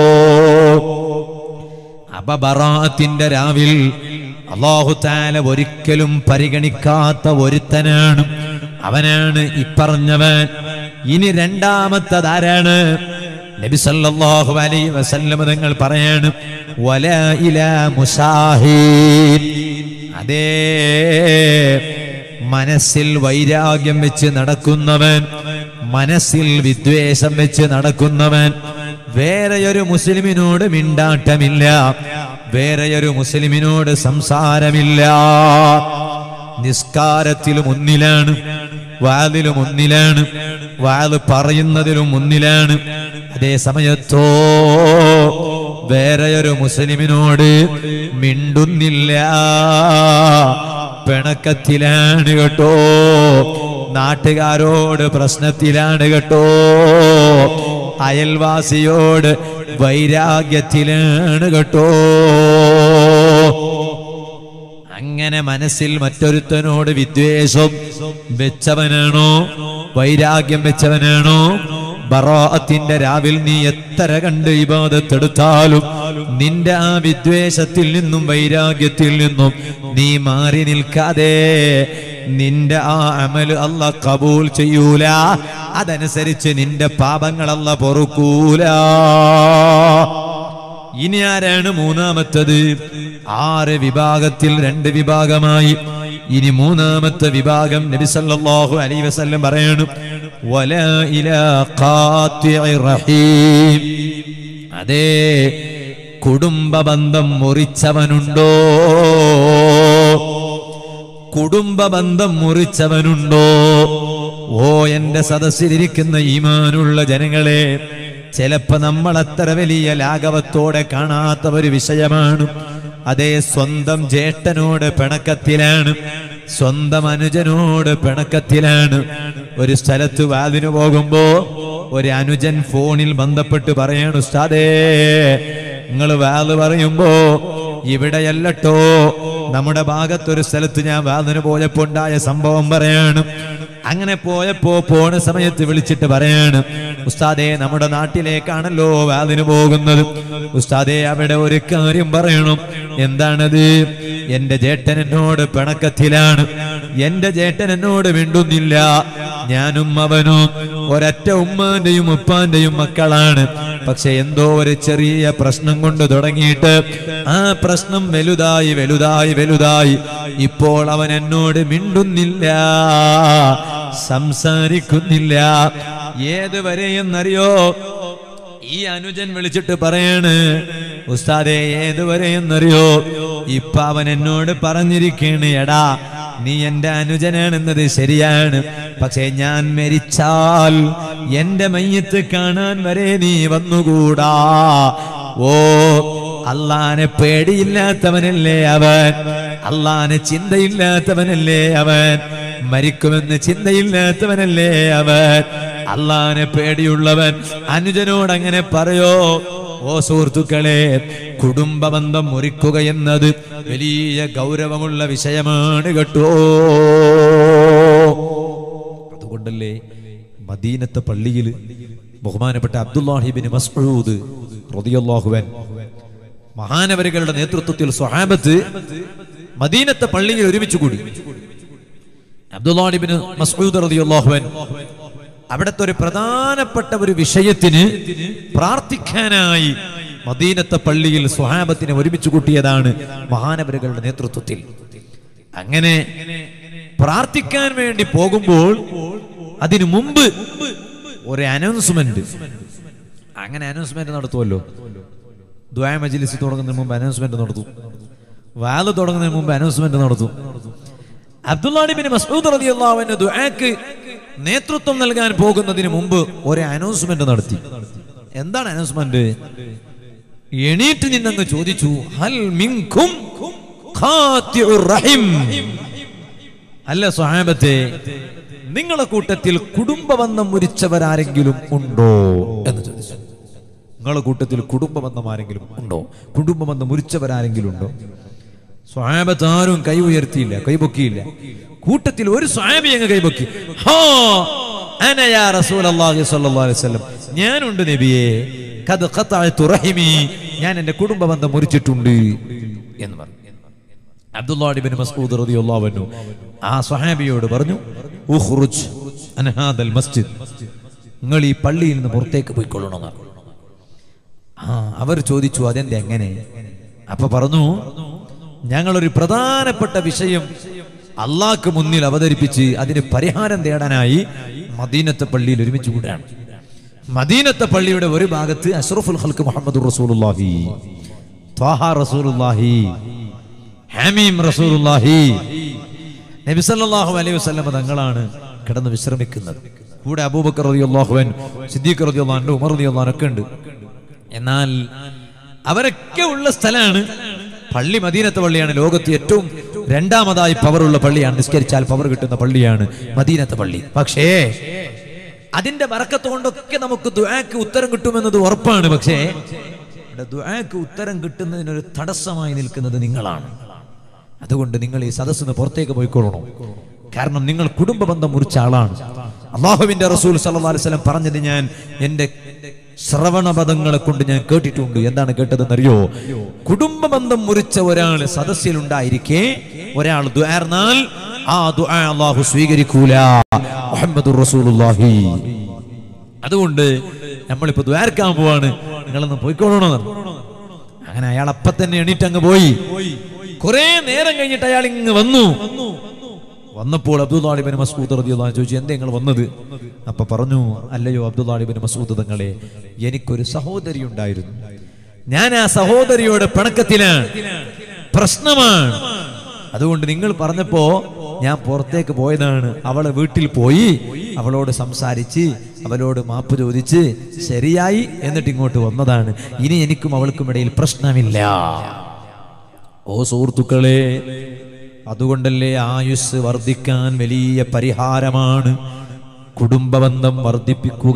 അപബറാത്തിന്റെ രാവിൽ അള്ളാഹു താല ഒരിക്കലും പരിഗണിക്കാത്ത ഒരുത്തനാണ് അവനാണ് ഇപ്പറഞ്ഞവൻ ഇനി രണ്ടാമത്തതാരാണ് നബി സല്ലല്ലാഹു അലൈഹി വസല്ലം തങ്ങൾ പറയാണ് വലാ ഇലാ മുസാഹിൻ അതേ മനസ്സിൽ വൈരാഗ്യം വെച്ച് നടക്കുന്നവൻ മനസ്സിൽ വിദ്വേഷം വെച്ച് നടക്കുന്നവൻ വേറെയൊരു മുസ്ലിമിനോട് മിണ്ടാട്ടമില്ല വേറെയൊരു മുസ്ലിമിനോട് സംസാരമില്ല നിസ്കാരത്തിലും ഒന്നിലാണ് വാതിലും ഒന്നിലാണ് വാത് പറയുന്നതിലും ഒന്നിലാണ് അതേ സമയത്തോ വേറെയൊരു മുസ്ലിമിനോട് മിണ്ടുന്നില്ല പിണക്കത്തിലാണ് കേട്ടോ നാട്ടുകാരോട് പ്രശ്നത്തിലാണ് കേട്ടോ അയൽവാസിയോട് വൈരാഗ്യത്തിലാണ് കേട്ടോ അങ്ങനെ മനസ്സിൽ മറ്റൊരുത്തനോട് വിദ്വേഷം വെച്ചവനാണോ വൈരാഗ്യം വെച്ചവനാണോ ബറാഅത്തിന്റെ രാവിൽ നീ എത്ര കണ്ട് ഇബാദത്തെടുത്താലും നിന്റെ ആ വിദ്വേഷത്തിൽ നിന്നും വൈരാഗ്യത്തിൽ നിന്നും നീ മാറി നിൽക്കാതെ നിന്റെ ആ അമല് അല്ല കബൂൽ ചെയ്യൂല അതനുസരിച്ച് നിന്റെ പാപങ്ങൾ അല്ല പൊറുക്കൂല ഇനി ആരാണ് മൂന്നാമത്തത് ആറ് വിഭാഗത്തിൽ രണ്ട് വിഭാഗമായി ഇനി മൂന്നാമത്തെ വിഭാഗം നബി സല്ലല്ലാഹു അലൈഹി വസല്ലം പറയണു വലാ ഇലാ ഖാത്തിഇ റഹീം അതേ കുടുംബ ബന്ധം മുറിച്ചവനുണ്ടോ കുടുംബ ബന്ധം മുറിച്ചവനുണ്ടോ ഓ എന്റെ സദസ്സിലിരിക്കുന്ന ഈമാനുള്ള ജനങ്ങളെ ചിലപ്പോ നമ്മൾ അത്ര വലിയ ലാഘവത്തോടെ കാണാത്ത ഒരു വിഷയമാണ് അതേ സ്വന്തം ജ്യേഷ്ഠനോട് പിണക്കത്തിലാണ് സ്വന്തം അനുജനോട് പിണക്കത്തിലാണ് ഒരു സ്ഥലത്ത് വാതിന് പോകുമ്പോ ഒരു അനുജൻ ഫോണിൽ ബന്ധപ്പെട്ട് പറയാണ് ഉസ്താദേ നിങ്ങൾ വാത് പറയുമ്പോ ഇവിടെയല്ലട്ടോ നമ്മുടെ ഭാഗത്തൊരു സ്ഥലത്ത് ഞാൻ വാതിന് പോയപ്പോ ഉണ്ടായ സംഭവം പറയാണ് അങ്ങനെ പോയപ്പോ പോണ സമയത്ത് വിളിച്ചിട്ട് പറയാണ് ഉസ്താദെ നമ്മുടെ നാട്ടിലേക്കാണല്ലോ വാതിന് പോകുന്നത് ഉസ്താദെ അവിടെ ഒരു കാര്യം പറയണം എന്താണത് എന്റെ ജേട്ടൻ എന്നോട് പിണക്കത്തിലാണ് എന്റെ ജേട്ടൻ എന്നോട് മിണ്ടുന്നില്ല ഞാനും അവനും ഒരൊറ്റ ഉമ്മാന്റെയും ഉപ്പാന്റെയും മക്കളാണ് പക്ഷെ എന്തോ ഒരു ചെറിയ പ്രശ്നം കൊണ്ട് തുടങ്ങിയിട്ട് ആ പ്രശ്നം വലുതായി വലുതായി വലുതായി ഇപ്പോൾ അവൻ എന്നോട് മിണ്ടുന്നില്ല സംസാരിക്കുന്നില്ല ഏതുവരെ എന്നറിയോ ഈ അനുജൻ വിളിച്ചിട്ട് പറയാണ് ഉസ്താദെ ഏതുവരെ എന്നറിയോ ഇപ്പൊ അവൻ എന്നോട് പറഞ്ഞിരിക്കണ് എടാ നീ എന്റെ അനുജനാണെന്നത് ശരിയാണ് പക്ഷെ ഞാൻ മരിച്ചാൽ എന്റെ മയ്യത്ത് കാണാൻ വരെ നീ വന്നുകൂടാ ഓ അള്ളാനെ പേടിയില്ലാത്തവനല്ലേ അവൻ അള്ളാനെ ചിന്തയില്ലാത്തവനല്ലേ അവൻ മരിക്കുമെന്ന് ചിന്തയില്ലാത്തവനല്ലേ അവൻ അള്ളാനെ പേടിയുള്ളവൻ അനുജനോട് അങ്ങനെ പറയോ ഓ സുഹൃത്തുക്കളെ കുടുംബബന്ധം മുറിക്കുക എന്നത് വലിയ ഗൗരവമുള്ള വിഷയമാണ് കേട്ടോ അതുകൊണ്ടല്ലേ മദീനത്തെ പള്ളിയിൽ ബഹുമാനപ്പെട്ട അബ്ദുല്ലാഹിബിൻ മസ്ഊദ് റളിയല്ലാഹുവൻ മഹാനവരുകളുടെ നേതൃത്വത്തിൽ സ്വഹാബത്ത് മദീനത്തെ പള്ളിയിൽ ഒരുമിച്ച് കൂടി അബ്ദുല്ലാഹിബിൻ മസ്ഊദ് റളിയല്ലാഹുവൻ അവിടുത്തെ ഒരു പ്രധാനപ്പെട്ട ഒരു വിഷയത്തിന് പ്രാർത്ഥിക്കാനായി മദീനത്തെ പള്ളിയിൽ സ്വഹാബത്തിനെ ഒരുമിച്ച് കൂട്ടിയതാണ് മഹാനവരുകളുടെ നേതൃത്വത്തിൽ അങ്ങനെ പ്രാർത്ഥിക്കാൻ വേണ്ടി പോകുമ്പോൾ അതിനു മുമ്പ് ഒരു അനൗൺസ്മെന്റ് അങ്ങനെ അനൗൺസ്മെന്റ് നടത്തുമല്ലോ ദ്വായ മജിലിസ് തുടങ്ങുന്നതിന് മുമ്പ് അനൗൺസ്മെന്റ് നടത്തും വാല് തുടങ്ങുന്നതിന് മുമ്പ് അനൗൺസ്മെന്റ് നടത്തും അബ്ദുല്ലാഹിബിൻ മസൂദ് റളിയല്ലാഹുവിന്റെ ദുആക്ക് നേതൃത്വം നൽകാൻ പോകുന്നതിന് മുമ്പ് ഒരു അനൗൺസ്മെന്റ് നടത്തി എന്താണ് അനൗൺസ്മെന്റ് എണീറ്റ് നിന്നങ്ങ് ചോദിച്ചു ഹൽ മിൻകും ഖാത്തിഉർ റഹിം അല്ല സ്വഹാബത്തെ നിങ്ങളെ കൂട്ടത്തിൽ കുടുംബബന്ധം മുരിച്ചവരാരെങ്കിലും ഉണ്ടോ എന്ന് ചോദിച്ചു നിങ്ങളെ കൂട്ടത്തിൽ കുടുംബബന്ധം ആരെങ്കിലും ഉണ്ടോ കുടുംബബന്ധം മുരിച്ചവരാരെങ്കിലും ഉണ്ടോ സ്വാബത്ത് ആരും കൈ ഉയർത്തിയില്ല കൈപൊക്കിയില്ല കൂട്ടത്തിൽ ഒരു സ്വാബി അങ്ങ് കൈപൊക്കി ഹാ അന യാ റസൂലല്ലാഹി സ്വല്ലല്ലാഹു അലൈഹി വസല്ലം ഞാനുണ്ട് നബിയെ ഖദ് ഖതഅതു റഹിമി ഞാൻ എൻ്റെ കുടുംബബന്ധം മുറിച്ചിട്ടുണ്ട് എന്ന് പറഞ്ഞു അബ്ദുല്ലാഹിബിൻ മസ്ഊദ് റളിയല്ലാഹു അൻഹു ആ സ്വഹാബിയോട് പറഞ്ഞു ഉഖ്റുജ് അൻ ഹാദൽ മസ്ജിദ് നിങ്ങൾ ഈ പള്ളിയിൽ നിന്ന് പുറത്തേക്ക് പോയിക്കൊള്ളണം ആ അവർ ചോദിച്ചു അതെന്ത് എങ്ങനെ അപ്പൊ പറഞ്ഞു ഞങ്ങളൊരു പ്രധാനപ്പെട്ട വിഷയം അള്ളാഹ്ക്ക് മുന്നിൽ അവതരിപ്പിച്ച് അതിന് പരിഹാരം തേടാനായി മദീനത്തെ പള്ളിയിൽ ഒരുമിച്ച് കൂടാണ് മദീനത്തെ പള്ളിയുടെ ഒരു ഭാഗത്ത് അഷ്റഫുൽ ഹൽക്ക് മുഹമ്മദ് റസൂലുള്ളാഹി ത്വാഹ റസൂലുള്ളാഹി ഹാമീം റസൂലുള്ളാഹി നബി സല്ലല്ലാഹു അലൈഹി വസല്ലം തങ്ങളാണ് കിടന്ന് വിശ്രമിക്കുന്നത് കൂടെ അബൂബക്കർ റളിയല്ലാഹു അൻഹു സിദ്ദീഖ് റളിയല്ലാഹു അൻഹു ഉമർ റളിയല്ലാഹു അൻഹു ഒക്കെ ഉണ്ട് എന്നാൽ അവരൊക്കെ ഉള്ള സ്ഥലമാണ് പള്ളി മദീനത്തെ പള്ളിയാണ് ലോകത്ത് ഏറ്റവും രണ്ടാമതായി പവറുള്ള പള്ളിയാണ് നിസ്കരിച്ചാൽ പവർ കിട്ടുന്ന പള്ളിയാണ് മദീനത്തെ പള്ളി പക്ഷേ അതിന്റെ വറക്കത്ത് കൊണ്ടൊക്കെ നമുക്ക് ദുആക്ക് ഉത്തരം കിട്ടുമെന്നത് ഉറപ്പാണ് പക്ഷേ ഇവിടെ ദുആക്ക് ഉത്തരം കിട്ടുന്നതിനൊരു തടസ്സമായി നിൽക്കുന്നത് നിങ്ങളാണ് അതുകൊണ്ട് നിങ്ങൾ ഈ സദസ്സിന് പുറത്തേക്ക് പോയിക്കൊള്ളണം കാരണം നിങ്ങൾ കുടുംബ ബന്ധം മുറിച്ച ആളാണ് അള്ളാഹുവിന്റെ റസൂൽ സല്ലല്ലാഹു അലൈഹി വസല്ലം പറഞ്ഞത് ഞാൻ എന്റെ ശ്രവണപദങ്ങളെ കൊണ്ട് ഞാൻ കേട്ടിട്ടുണ്ട് എന്താണ് കേട്ടതെന്നറിയോ കുടുംബ ബന്ധം മുറിച്ച ഒരാൾ സദസ്സിലുണ്ടായിരിക്കെ ഒരാൾ ദുആർന്നാൽ ആ ദുആ അള്ളാഹു സ്വീകരിക്കൂല മുഹമ്മദുർ റസൂലുള്ളാഹി അതുകൊണ്ട് നമ്മളിപ്പോ ദ്വാരക്കാൻ പോവാണ് നിങ്ങളൊന്ന് പോയിക്കോളണമെന്ന് അങ്ങനെ അയാൾ അപ്പൊ തന്നെ എണീറ്റ് അങ്ങ് പോയി കുറെ നേരം കഴിഞ്ഞിട്ട് അയാൾ ഇങ്ങ് വന്നു വന്നപ്പോൾ അബ്ദുല്ലാളിബിൻ മസൂദ് റളിയല്ലാഹു അൻഹു ചോദിച്ചു എന്തേ നിങ്ങൾ വന്നത് അപ്പൊ പറഞ്ഞു അല്ലയോ അബ്ദുല്ലാളിബിൻ മസൂദ് തങ്ങളെ എനിക്കൊരു സഹോദരി ഉണ്ടായിരുന്നു ഞാൻ ആ സഹോദരിയോട് പിണക്കത്തിലാണ് പ്രശ്നമാണ് അതുകൊണ്ട് നിങ്ങൾ പറഞ്ഞപ്പോ ഞാൻ പുറത്തേക്ക് പോയതാണ് അവളെ വീട്ടിൽ പോയി അവളോട് സംസാരിച്ച് അവളോട് മാപ്പ് ചോദിച്ച് ശരിയായി എന്നിട്ട് ഇങ്ങോട്ട് വന്നതാണ് ഇനി എനിക്കും അവൾക്കും ഇടയിൽ പ്രശ്നമില്ല ഓ സുഹൃത്തുക്കളെ അതുകൊണ്ടല്ലേ ആയുസ് വർദ്ധിക്കാൻ വലിയ പരിഹാരമാണ് കുടുംബബന്ധം വർദ്ധിപ്പിക്കുക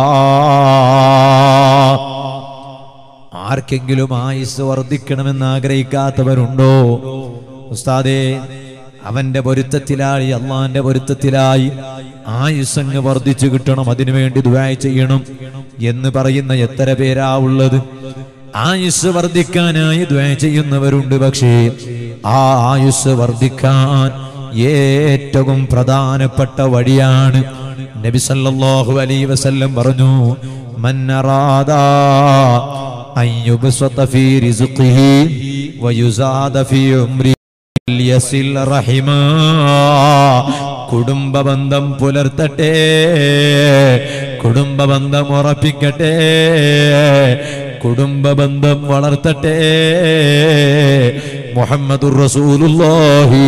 ആർക്കെങ്കിലും ആയുസ് വർദ്ധിക്കണമെന്ന് ആഗ്രഹിക്കാത്തവരുണ്ടോ ഉസ്താദേ അവന്റെ പൊരുത്തത്തിലായി അള്ളാന്റെ പൊരുത്തത്തിലായി ആയുസങ്ങ് വർദ്ധിച്ചു കിട്ടണം അതിനുവേണ്ടി ദുബായ് ചെയ്യണം എന്ന് പറയുന്ന എത്ര പേരാ ഉള്ളത് ആയുസ് വർദ്ധിക്കാനായി ദ്വയ ചെയ്യുന്നവരുണ്ട് പക്ഷേ ആ ആയുസ് വർദ്ധിക്കാൻ ഏറ്റവും പ്രധാനപ്പെട്ട വഴിയാണ് നബി സല്ലല്ലാഹു അലൈഹി വസല്ലം പറഞ്ഞു മന്നറാദാ അൻ യുബ്സത ഫീ റിസ്ഖിഹി വയുസാദ ഫീ ഉംരി യസിൽ റഹിമ കുടുംബബന്ധം പുലർത്തട്ടെ കുടുംബബന്ധം ഉറപ്പിക്കട്ടെ കുടുംബബന്ധം വളർത്തട്ടെ മുഹമ്മദുർ റസൂലുള്ളാഹി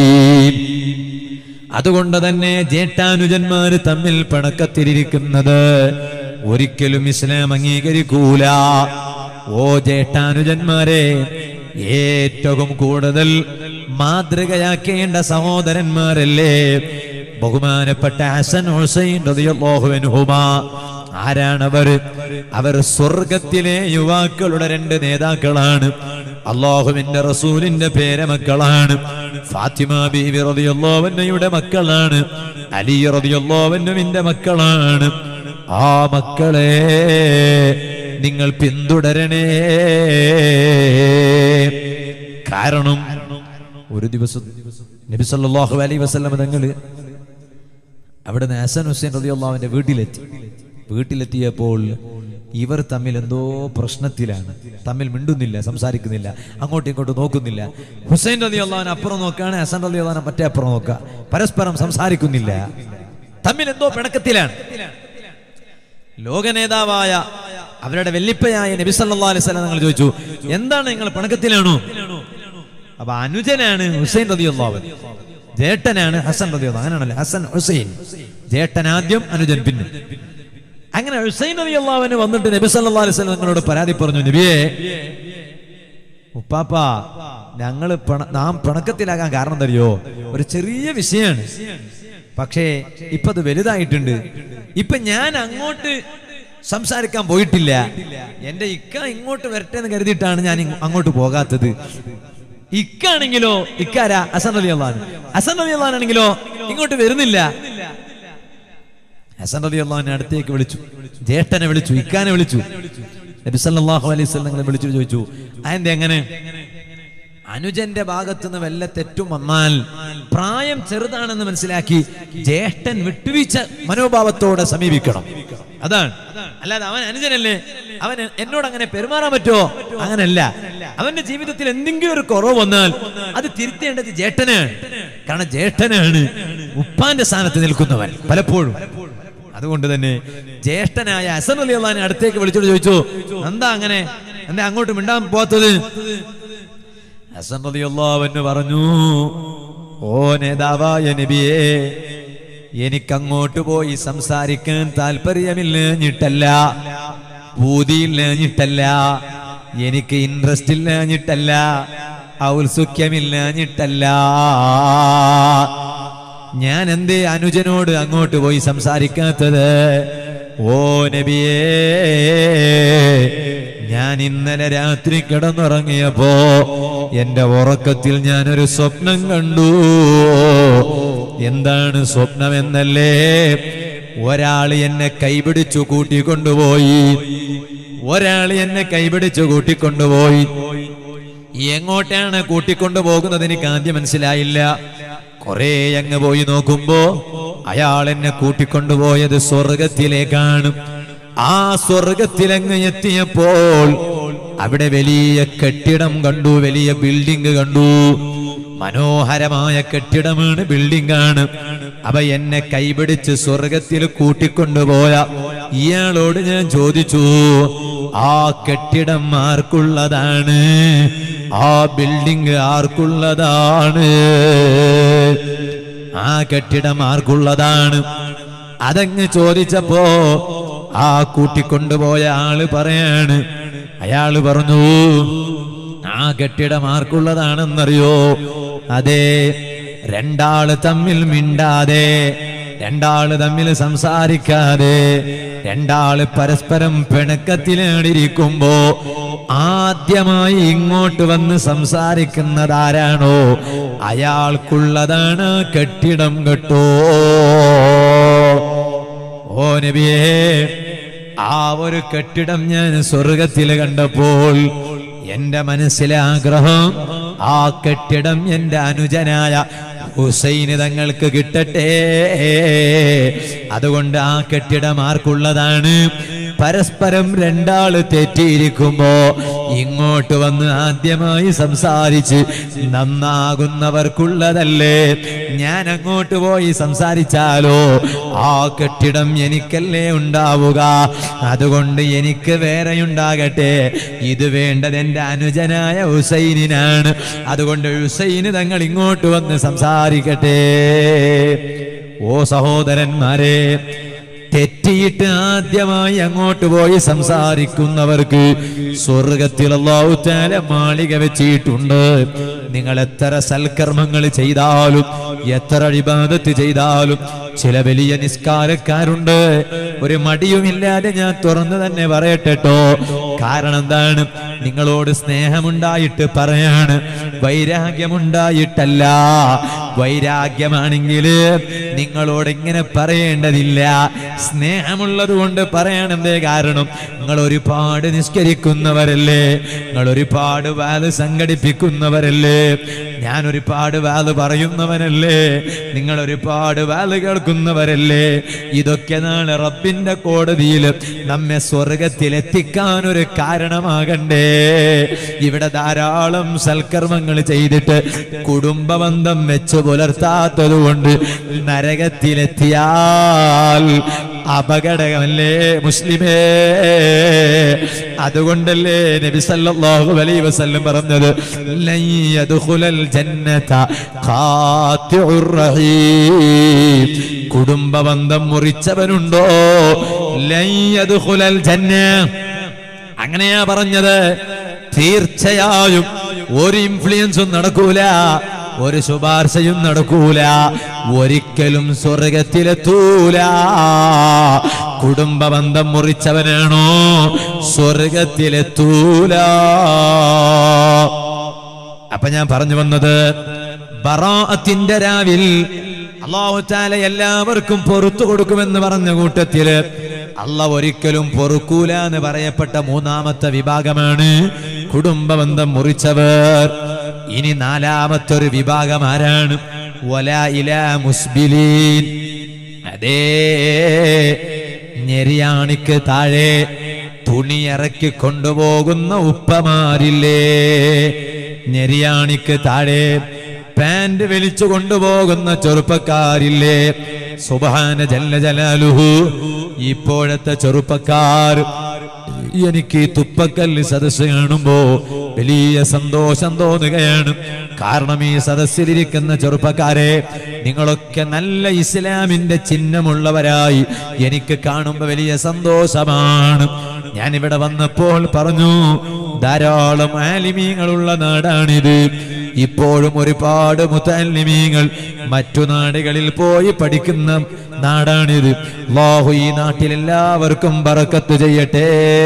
അതുകൊണ്ട് തന്നെ ജേഷ്ഠാനുജന്മാര് തമ്മിൽ പിണക്കത്തിലിരിക്കുന്നത് ഒരിക്കലും ഇസ്ലാം അംഗീകരിക്കൂല ഓ ജേഷ്ഠാനുജന്മാരെ ഏറ്റവും കൂടുതൽ മാതൃകയാക്കേണ്ട സഹോദരന്മാരല്ലേ ബഹുമാനപ്പെട്ട ഹസൻ ഹുസൈൻ റളിയല്ലാഹു അൻഹുമാ ആരാണവർ അവർ സ്വർഗത്തിലെ യുവാക്കളുടെ രണ്ട് നേതാക്കളാണ് അള്ളാഹുവിന്റെ റസൂലിന്റെ പേരമക്കളാണ് ഫാത്തിമ ബീവി റളിയല്ലാഹുവിന്റെ മക്കളാണ് അലി റളിയല്ലാഹുവിന്റെ മക്കളാണ് ആ മക്കളെ നിങ്ങൾ പിന്തുടരണേ കാരണം ഒരു ദിവസം നബി സല്ലല്ലാഹു അലൈഹി വസല്ലം തങ്ങള് അവിടെ നിന്ന് ഹസൻ ഹുസൈൻ റളിയല്ലാഹുവിന്റെ വീട്ടിലെത്തി വീട്ടിലെത്തിയപ്പോൾ ഇവർ തമ്മിൽ എന്തോ പ്രശ്നത്തിലാണ് തമ്മിൽ മിണ്ടുന്നില്ല സംസാരിക്കുന്നില്ല അങ്ങോട്ടും ഇങ്ങോട്ടും നോക്കുന്നില്ല ഹുസൈൻ റതി അള്ളഹാൻ അപ്പുറം നോക്കാണ് ഹസൻ റതി അള്ളഹാൻ മറ്റേ അപ്പുറം നോക്കുക പരസ്പരം സംസാരിക്കുന്നില്ല തമ്മിൽ എന്തോ പിണക്കത്തിലാണ് ലോക നേതാവായ അവരുടെ വെല്ലിപ്പയായ നബി സല്ലല്ലാഹു അലൈഹി വസല്ലം നിങ്ങൾ ചോദിച്ചു എന്താണ് നിങ്ങൾ പിണക്കത്തിലാണോ അപ്പൊ അനുജനാണ് ഹുസൈൻ റളിയല്ലാഹു അൻഹു ജേട്ടനാണ് ഹസൻ റളിയല്ലാഹു അങ്ങനെയാണല്ലോ ഹസൻ ഹുസൈൻ ജേട്ടൻ ആദ്യം അനുജൻ പിന്നെ അങ്ങനെ ഹുസൈൻ റളിയല്ലാഹു അൻഹു വന്നിട്ട് നബി സല്ലല്ലാഹു അലൈഹി വസല്ലം നിങ്ങളോട് പരാതി പറഞ്ഞു നബിയെ ഉപ്പാപ്പ ഞങ്ങള് പിണ നാം പിണക്കത്തിലാകാൻ കാരണം തരിയോ ഒരു ചെറിയ വിഷയമാണ് പക്ഷേ ഇപ്പൊ അത് വലുതായിട്ടുണ്ട് ഇപ്പൊ ഞാൻ അങ്ങോട്ട് സംസാരിക്കാൻ പോയിട്ടില്ല എന്റെ ഇക്ക ഇങ്ങോട്ട് വരട്ടെ എന്ന് കരുതിയിട്ടാണ് ഞാൻ ഇങ്ങ് അങ്ങോട്ട് പോകാത്തത് ഇക്കാണെങ്കിലോ ഇക്കാരാ ഹസൻ അലി അള്ളഹാൻ ഹസൻ അലി അള്ളഹാൻ ആണെങ്കിലോ ഇങ്ങോട്ട് വരുന്നില്ല ഹസൻ അലി അള്ളഹാനെ അടുത്തേക്ക് വിളിച്ചു ജ്യേഷ്ഠനെ വിളിച്ചു ഇക്കാനെ വിളിച്ചു നബി സല്ലല്ലാഹു അലൈഹി വസല്ലം വിളിച്ചു ചോദിച്ചു അതെന്താ എങ്ങനെ അനുജന്റെ ഭാഗത്തു നിന്ന് വല്ല തെറ്റും വന്നാൽ പ്രായം ചെറുതാണെന്ന് മനസ്സിലാക്കി ജ്യേഷ്ഠൻ വിട്ടുവീഴ്ച മനോഭാവത്തോടെ സമീപിക്കണം അതാണ് അല്ലാതെ അവൻ അനുജനല്ലേ അവൻ എന്നോട് അങ്ങനെ പെരുമാറാൻ പറ്റുമോ അങ്ങനല്ല അവന്റെ ജീവിതത്തിൽ എന്തെങ്കിലും ഒരു കുറവ് വന്നാൽ അത് തിരുത്തേണ്ടത് ജ്യേഷ്ഠനാണ് കാരണം ജ്യേഷ്ഠനാണ് ഉപ്പാന്റെ സ്ഥാനത്ത് നിൽക്കുന്നവൻ പലപ്പോഴും അതുകൊണ്ട് തന്നെ ജ്യേഷ്ഠനായ അസൻ അലി അള്ളഹാനെ അടുത്തേക്ക് വിളിച്ചോട് ചോദിച്ചു എന്താ അങ്ങനെ എന്താ അങ്ങോട്ട് മിണ്ടാൻ പോത്തത് ഹസൻ റളിയല്ലാഹു അൻഹു പറഞ്ഞു ഓ നേതാവായ നബിയേ എനിക്കങ്ങോട്ട് പോയി സംസാരിക്കാൻ താല്പര്യമില്ലഞ്ഞിട്ടല്ല പൂതിയില്ലഞ്ഞിട്ടല്ല എനിക്ക് ഇൻട്രസ്റ്റ് ഇല്ലഞ്ഞിട്ടല്ല ഔത്സുഖ്യമില്ലഞ്ഞിട്ടല്ല ഞാൻ എന്തേ അനുജനോട് അങ്ങോട്ട് പോയി സംസാരിക്കാത്തത് ഓ നബിയേ ഞാൻ ഇന്നലെ രാത്രി കിടന്നുറങ്ങിയപ്പോ എന്റെ ഉറക്കത്തിൽ ഞാനൊരു സ്വപ്നം കണ്ടു എന്താണ് സ്വപ്നം എന്നല്ലേ ഒരാൾ എന്നെ കൈപിടിച്ചു കൂട്ടിക്കൊണ്ടുപോയി ഒരാൾ എന്നെ കൈപിടിച്ചു കൂട്ടിക്കൊണ്ടുപോയി എങ്ങോട്ടാണ് കൂട്ടിക്കൊണ്ടു പോകുന്നത് എനിക്ക് ആദ്യം മനസ്സിലായില്ല കുറെ അങ്ങ് പോയി നോക്കുമ്പോ അയാൾ എന്നെ കൂട്ടിക്കൊണ്ടുപോയത് സ്വർഗത്തിലേക്കാണ് ആ സ്വർഗത്തിലങ്ങ് എത്തിയപ്പോൾ അവിടെ വലിയ കെട്ടിടം കണ്ടു വലിയ ബിൽഡിംഗ് കണ്ടു മനോഹരമായ കെട്ടിടമാണ് ബിൽഡിംഗ് ആണ് അവ എന്നെ കൈപിടിച്ച് സ്വർഗത്തിൽ കൂട്ടിക്കൊണ്ടുപോയ ഇയാളോട് ഞാൻ ചോദിച്ചു ആ കെട്ടിടം ആർക്കുള്ളതാണ് ആ ബിൽഡിംഗ് ആർക്കുള്ളതാണ് ആ കെട്ടിടം ആർക്കുള്ളതാണ് അതങ്ങ് ചോദിച്ചപ്പോ ആ കൂട്ടിക്കൊണ്ടുപോയ ആള് പറയാണ് അയാള് പറഞ്ഞു ആ കെട്ടിടം ആർക്കുള്ളതാണെന്നറിയോ അതെ രണ്ടാള് തമ്മിൽ മിണ്ടാതെ രണ്ടാള് തമ്മിൽ സംസാരിക്കാതെ രണ്ടാള് പരസ്പരം പിണക്കത്തിലേടിരിക്കുമ്പോ ആദ്യമായി ഇങ്ങോട്ട് വന്ന് സംസാരിക്കുന്നതാരാണോ അയാൾക്കുള്ളതാണ് കെട്ടിടം കേട്ടോ ഓ നബിയേ ആ ഒരു കെട്ടിടം ഞാൻ സ്വർഗത്തിൽ കണ്ടപ്പോൾ എന്റെ മനസ്സിലെ ആഗ്രഹം ആ കെട്ടിടം എന്റെ അനുജനായ ഹുസൈന് തങ്ങൾക്ക് കിട്ടട്ടെ അതുകൊണ്ട് ആ കെട്ടിടം ആർക്കുള്ളതാണ് പരസ്പരം രണ്ടാള് തെറ്റിയിരിക്കുമ്പോ ഇങ്ങോട്ട് വന്ന് ആദ്യമായി സംസാരിച്ച് നന്നാകുന്നവർക്കുള്ളതല്ലേ ഞാൻ അങ്ങോട്ട് പോയി സംസാരിച്ചാലോ ആ കെട്ടിടം എനിക്കല്ലേ ഉണ്ടാവുക അതുകൊണ്ട് എനിക്ക് വേറെ ഉണ്ടാകട്ടെ ഇത് വേണ്ടത് എന്റെ അനുജനായ ഹുസൈനിനാണ് അതുകൊണ്ട് ഹുസൈന് തങ്ങൾ ഇങ്ങോട്ട് വന്ന് സംസാരിക്കട്ടെ ഓ സഹോദരന്മാരെ തെറ്റിയിട്ട് ആദ്യമായി അങ്ങോട്ട് പോയി സംസാരിക്കുന്നവർക്ക് സ്വർഗത്തിൽ അള്ളാഹുത്താല മാളിക വെച്ചിട്ടുണ്ട് നിങ്ങൾ എത്ര സൽക്കർമ്മങ്ങൾ ചെയ്താലും എത്ര അഴിബാദത്ത് ചെയ്താലും ചില വലിയ നിസ്കാരക്കാരുണ്ട് ഒരു മടിയുമില്ലാതെ ഞാൻ തുറന്നു തന്നെ പറയട്ടെട്ടോ കാരണം എന്താണ് നിങ്ങളോട് സ്നേഹമുണ്ടായിട്ട് പറയാണ് വൈരാഗ്യമുണ്ടായിട്ടല്ല വൈരാഗ്യമാണെങ്കിൽ നിങ്ങളോട് ഇങ്ങനെ പറയേണ്ടതില്ല സ്നേഹമുള്ളത് കൊണ്ട് പറയണെന്തേ കാരണം നിങ്ങൾ ഒരുപാട് നിസ്കരിക്കുന്നവരല്ലേ നിങ്ങൾ ഒരുപാട് വാല് സംഘടിപ്പിക്കുന്നവരല്ലേ ഞാൻ ഒരുപാട് വാല് പറയുന്നവനല്ലേ നിങ്ങൾ ഒരുപാട് വാല് കേൾക്കുന്നവരല്ലേ ഇതൊക്കെ നാളെ റബ്ബിന്റെ കോടതിയിൽ നമ്മെ സ്വർഗത്തിൽ എത്തിക്കാൻ ഒരു കാരണമാകണ്ടേ ഇവിടെ ധാരാളം സൽക്കർമ്മങ്ങൾ ചെയ്തിട്ട് കുടുംബബന്ധം വെച്ച് പുലർത്താത്തത് കൊണ്ട് നരകത്തിലെത്തിയാൽ അപകടമല്ലേ മുസ്ലിമേ അതുകൊണ്ടല്ലേ നബി സല്ലല്ലാഹു അലൈഹി വസല്ലം പറഞ്ഞത് ലൻ യദ്ഖുലൽ ജന്നത ഖാത്തിഉർ റഹീം കുടുംബബന്ധം മുറിച്ചവനുണ്ടോ ലൻ യദ്ഖുലൽ ജന്ന അങ്ങനെയാ പറഞ്ഞത് തീർച്ചയായും ഒരു ഇൻഫ്ലുവൻസും നടക്കൂല ഒരു ശുപാർശയും നടക്കൂല ഒരിക്കലും സ്വർഗത്തിലെത്തൂല കുടുംബബന്ധം മുറിച്ചവനാണോ സ്വർഗത്തിലെത്തൂല അപ്പൊ ഞാൻ പറഞ്ഞു വന്നത് ബറാഅത്തിന്റെ രാവിൽ അള്ളാഹുത്താല എല്ലാവർക്കും പൊറത്തു കൊടുക്കുമെന്ന് പറഞ്ഞ കൂട്ടത്തില് അല്ല ഒരിക്കലും പൊറുക്കൂല എന്ന് പറയപ്പെട്ട മൂന്നാമത്തെ വിഭാഗമാണ് കുടുംബബന്ധം മുറിച്ചവർ ഇനി നാലാമത്തെ ഒരു വിഭാഗം ആരാണ് വല ഇല മുസ്ബിലീൻ അതേ ഞെരിയാണിക്ക് താഴെ തുണി ഇറക്കി കൊണ്ടുപോകുന്ന ഉപ്പമാരില്ലേ ഞെരിയാണിക്ക് താഴെ പാന്റ് വലിച്ചു കൊണ്ടുപോകുന്ന ചെറുപ്പക്കാരില്ലേ സുബാന ജല്ല ജലാലുഹു ഇപ്പോഴത്തെ ചെറുപ്പക്കാർ എനിക്ക് ഈ തുപ്പക്കല്ല് സദസ്സ് കാണുമ്പോ വലിയ സന്തോഷം തോന്നുകയാണ് കാരണം ഈ സദസ്സിലിരിക്കുന്ന ചെറുപ്പക്കാരെ നിങ്ങളൊക്കെ നല്ല ഇസ്ലാമിന്റെ ചിഹ്നമുള്ളവരായി എനിക്ക് കാണുമ്പോ വലിയ സന്തോഷമാണ് ഞാൻ ഇവിടെ വന്നപ്പോൾ പറഞ്ഞു ധാരാളം ആലിമീങ്ങളുള്ള നാടാണിത് ഇപ്പോഴും ഒരുപാട് മുത്തലിമീങ്ങൾ മറ്റു നാടുകളിൽ പോയി പഠിക്കുന്ന നാടാണിത് അല്ലാഹു ഈ നാട്ടിൽ എല്ലാവർക്കും ബറക്കത്ത് ചെയ്യട്ടെ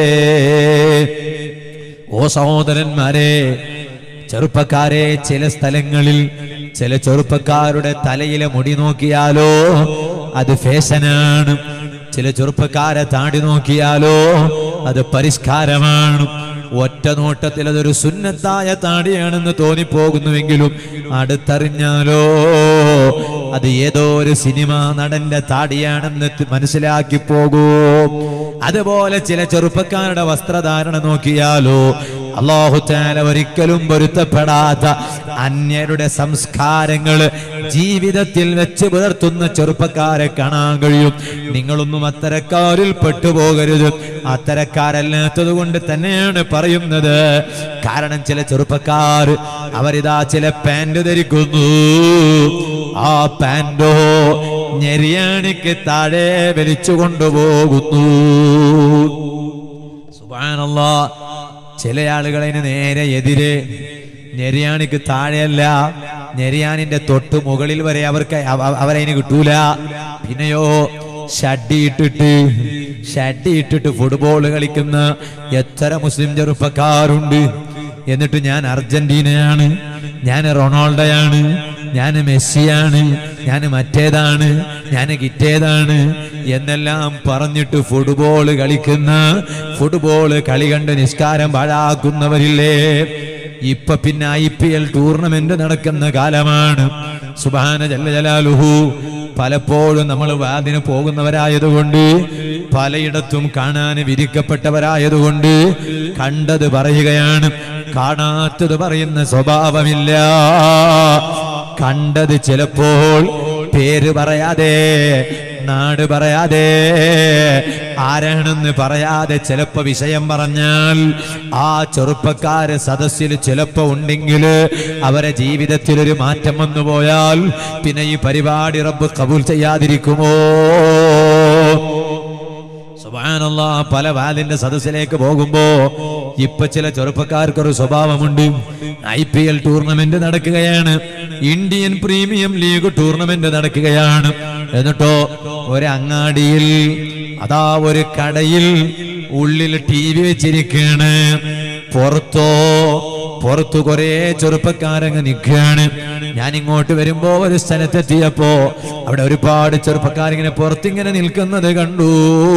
ഓ സഹോദരന്മാരെ ചെറുപ്പക്കാരെ ചില സ്ഥലങ്ങളിൽ ചില ചെറുപ്പക്കാരുടെ തലയിലെ മുടി നോക്കിയാലോ അത് ഫാഷനാണ് ചില ചെറുപ്പക്കാരെ താടി നോക്കിയാലോ അത് പരിഷ്കാരമാണ് ഒറ്റ നോട്ടത്തിൽ അതൊരു സുന്നത്തായ താടിയാണെന്ന് തോന്നിപ്പോകുന്നുവെങ്കിലും അടുത്തറിഞ്ഞാലോ അത് ഏതോ ഒരു സിനിമ നടന്റെ താടിയാണെന്ന് തി- മനസ്സിലാക്കി പോകൂ അതുപോലെ ചില ചെറുപ്പക്കാരുടെ വസ്ത്രധാരണ നോക്കിയാലോ അള്ളാഹുത്താല ഒരിക്കലും പൊരുത്തപ്പെടാത്ത അന്യരുടെ സംസ്കാരങ്ങള് ജീവിതത്തിൽ വെച്ച് പുലർത്തുന്ന ചെറുപ്പക്കാരെ കാണാൻ കഴിയും നിങ്ങളൊന്നും അത്തരക്കാരിൽ പെട്ടുപോകരുത് അത്തരക്കാരല്ലാത്തത് കൊണ്ട് തന്നെയാണ് പറയുന്നത് കാരണം ചില ചെറുപ്പക്കാർ അവരിതാ ചില പാന്റ് ധരിക്കുന്നു ആ പാൻറ്റോ ഞെരിയാണിക്ക് താഴെ വലിച്ചു കൊണ്ടുപോകുന്നു സുബ്ഹാനല്ലാ ചില ആളുകളതിന് നേരെ എതിരെ നെരിയാണിക്ക് താഴെയല്ല നെരിയാനിന്റെ തൊട്ട് മുകളിൽ വരെ അവർക്ക് അവ- അവ- അവരതിന് കിട്ടൂല പിന്നെയോ ഷഡ്ഡി ഇട്ടിട്ട് ഷഡ്ഡി ഇട്ടിട്ട് ഫുട്ബോൾ കളിക്കുന്ന എത്ര മുസ്ലിം ചെറുപ്പക്കാരുണ്ട് എന്നിട്ട് ഞാൻ അർജന്റീനയാണ് ഞാൻ റൊണാൾഡോയാണ് ഞാൻ മെസ്സിയാണ് ഞാൻ മറ്റേതാണ് ഞാൻ ഗിറ്റേതാണ് എന്നെല്ലാം പറഞ്ഞിട്ട് ഫുട്ബോൾ കളിക്കുന്ന ഫുട്ബോൾ കളി കണ്ട് നിസ്കാരം പാഴാക്കുന്നവരില്ലേ ഇപ്പൊ പിന്നെ ഐ പി എൽ ടൂർണമെന്റ് നടക്കുന്ന കാലമാണ് സുബാന ജല്ല ജലാലുഹു പലപ്പോഴും നമ്മൾ വാതിന് പോകുന്നവരായതുകൊണ്ട് പലയിടത്തും കാണാൻ വിരിക്കപ്പെട്ടവരായതുകൊണ്ട് കണ്ടത് പറയുകയാണ് കാണാത്തത് പറയുന്ന സ്വഭാവമില്ല കണ്ടത് ചിലപ്പോൾ പേര് പറയാതെ നാട് പറയാതെ ആരാണെന്ന് പറയാതെ ചിലപ്പോ വിഷയം പറഞ്ഞാൽ ആ ചെറുപ്പക്കാര് സദസ്സിൽ ചിലപ്പോ ഉണ്ടെങ്കിൽ അവരെ ജീവിതത്തിൽ ഒരു മാറ്റം വന്നു പോയാൽ പിന്നെ ഈ പരിപാടി റബ്ബ് കബൂൽ ചെയ്യാതിരിക്കുമോ സുബ്ഹാനല്ലാ പല വാലിന്റെ സദസ്സിലേക്ക് പോകുമ്പോ ഇപ്പൊ ചില ചെറുപ്പക്കാർക്ക് ഒരു സ്വഭാവമുണ്ട് ഐ പി എൽ ടൂർണമെന്റ് നടക്കുകയാണ് ഇന്ത്യൻ പ്രീമിയം ലീഗ് ടൂർണമെന്റ് നടക്കുകയാണ് എന്നിട്ടോ ഒരു അങ്ങാടിയിൽ അതാ ഒരു കടയിൽ ഉള്ളിൽ ടി വി വെച്ചിരിക്കുകയാണ് പുറത്തോ പുറത്തു കുറെ ചെറുപ്പക്കാരങ്ങ് നിൽക്കുകയാണ് ഞാൻ ഇങ്ങോട്ട് വരുമ്പോ ഒരു സ്ഥലത്തെത്തിയപ്പോ അവിടെ ഒരുപാട് ചെറുപ്പക്കാരിങ്ങനെ പുറത്തിങ്ങനെ നിൽക്കുന്നത് കണ്ടു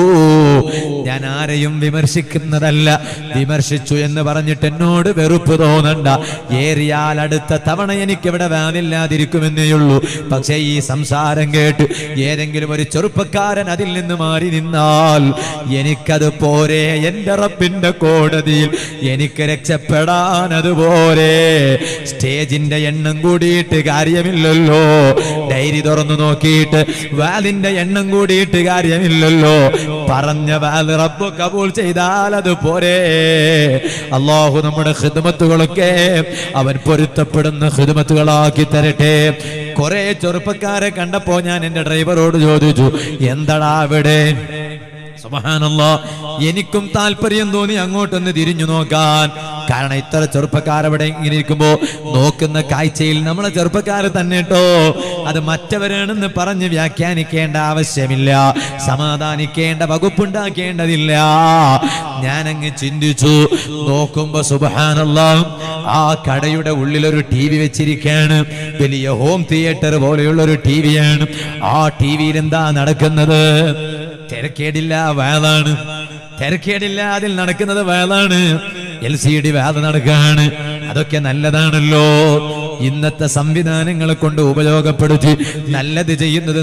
ഞാൻ ആരെയും വിമർശിക്കുന്നതല്ല വിമർശിച്ചു എന്ന് പറഞ്ഞിട്ട് എന്നോട് വെറുപ്പ് തോന്നണ്ട ഏറിയാൽ അടുത്ത തവണ എനിക്ക് ഇവിടെ വേദില്ലാതിരിക്കുമെന്നേയുള്ളൂ പക്ഷേ ഈ സംസാരം കേട്ട് ഏതെങ്കിലും ഒരു ചെറുപ്പക്കാരൻ അതിൽ നിന്ന് മാറി നിന്നാൽ എനിക്കത് പോരെ എന്റെ റബ്ബിന്റെ കോടതിയിൽ എനിക്ക് രക്ഷപ്പെടാൻ അതുപോലെ സ്റ്റേജിന്റെ എണ്ണം കൂടിയിട്ട് കാര്യമില്ലല്ലോ ഡയറി തുറന്നു നോക്കിയിട്ട് വാലിന്റെ എണ്ണം കൂടിയിട്ട് കാര്യമില്ലല്ലോ പറഞ്ഞ വാല് റബ്ബ് കബൂൾ ചെയ്താൽ അത് പോരെ അള്ളാഹു നമ്മുടെ ഹിദ്മത്തുകളൊക്കെ അവൻ പൊരുത്തപ്പെടുന്ന ഹിദ്മത്തുകളാക്കി തരട്ടെ കുറെ ചെറുപ്പക്കാരെ കണ്ടപ്പോ ഞാൻ എന്റെ ഡ്രൈവറോട് ചോദിച്ചു എന്തടാ അവിടെ സുബ്ഹാനല്ലാ എനിക്കും താല്പര്യം തോന്നി അങ്ങോട്ടൊന്ന് തിരിഞ്ഞു നോക്കാൻ കാരണം ഇത്ര ചെറുപ്പക്കാരവിടെ ഇങ്ങനെ ഇരിക്കുമ്പോ നോക്കുന്ന കാഴ്ചയിൽ നമ്മളെ ചെറുപ്പക്കാര് തന്നെ കേട്ടോ അത് മറ്റവരാണെന്ന് പറഞ്ഞ് വ്യാഖ്യാനിക്കേണ്ട ആവശ്യമില്ല സമാധാനിക്കേണ്ട വകുപ്പുണ്ടാക്കേണ്ടതില്ല ഞാനങ്ങ് ചിന്തിച്ചു നോക്കുമ്പോ സുബഹാനല്ലാ ആ കടയുടെ ഉള്ളിൽ ഒരു ടി വി വെച്ചിരിക്കുകയാണ് വലിയ ഹോം തിയേറ്റർ പോലെയുള്ള ഒരു ടി വിയാണ് ആ ടി വിയിൽ എന്താ നടക്കുന്നത് തിരക്കേടില്ല വേളാണ് തിരക്കേടില്ല അതിൽ നടക്കുന്നത് വേളാണ് എൽ സി ഡി വേദ നടക്കുകയാണ് അതൊക്കെ നല്ലതാണല്ലോ ഇന്നത്തെ സംവിധാനങ്ങളെ കൊണ്ട് ഉപയോഗപ്പെടുത്തി നല്ലത് ചെയ്യുന്നത്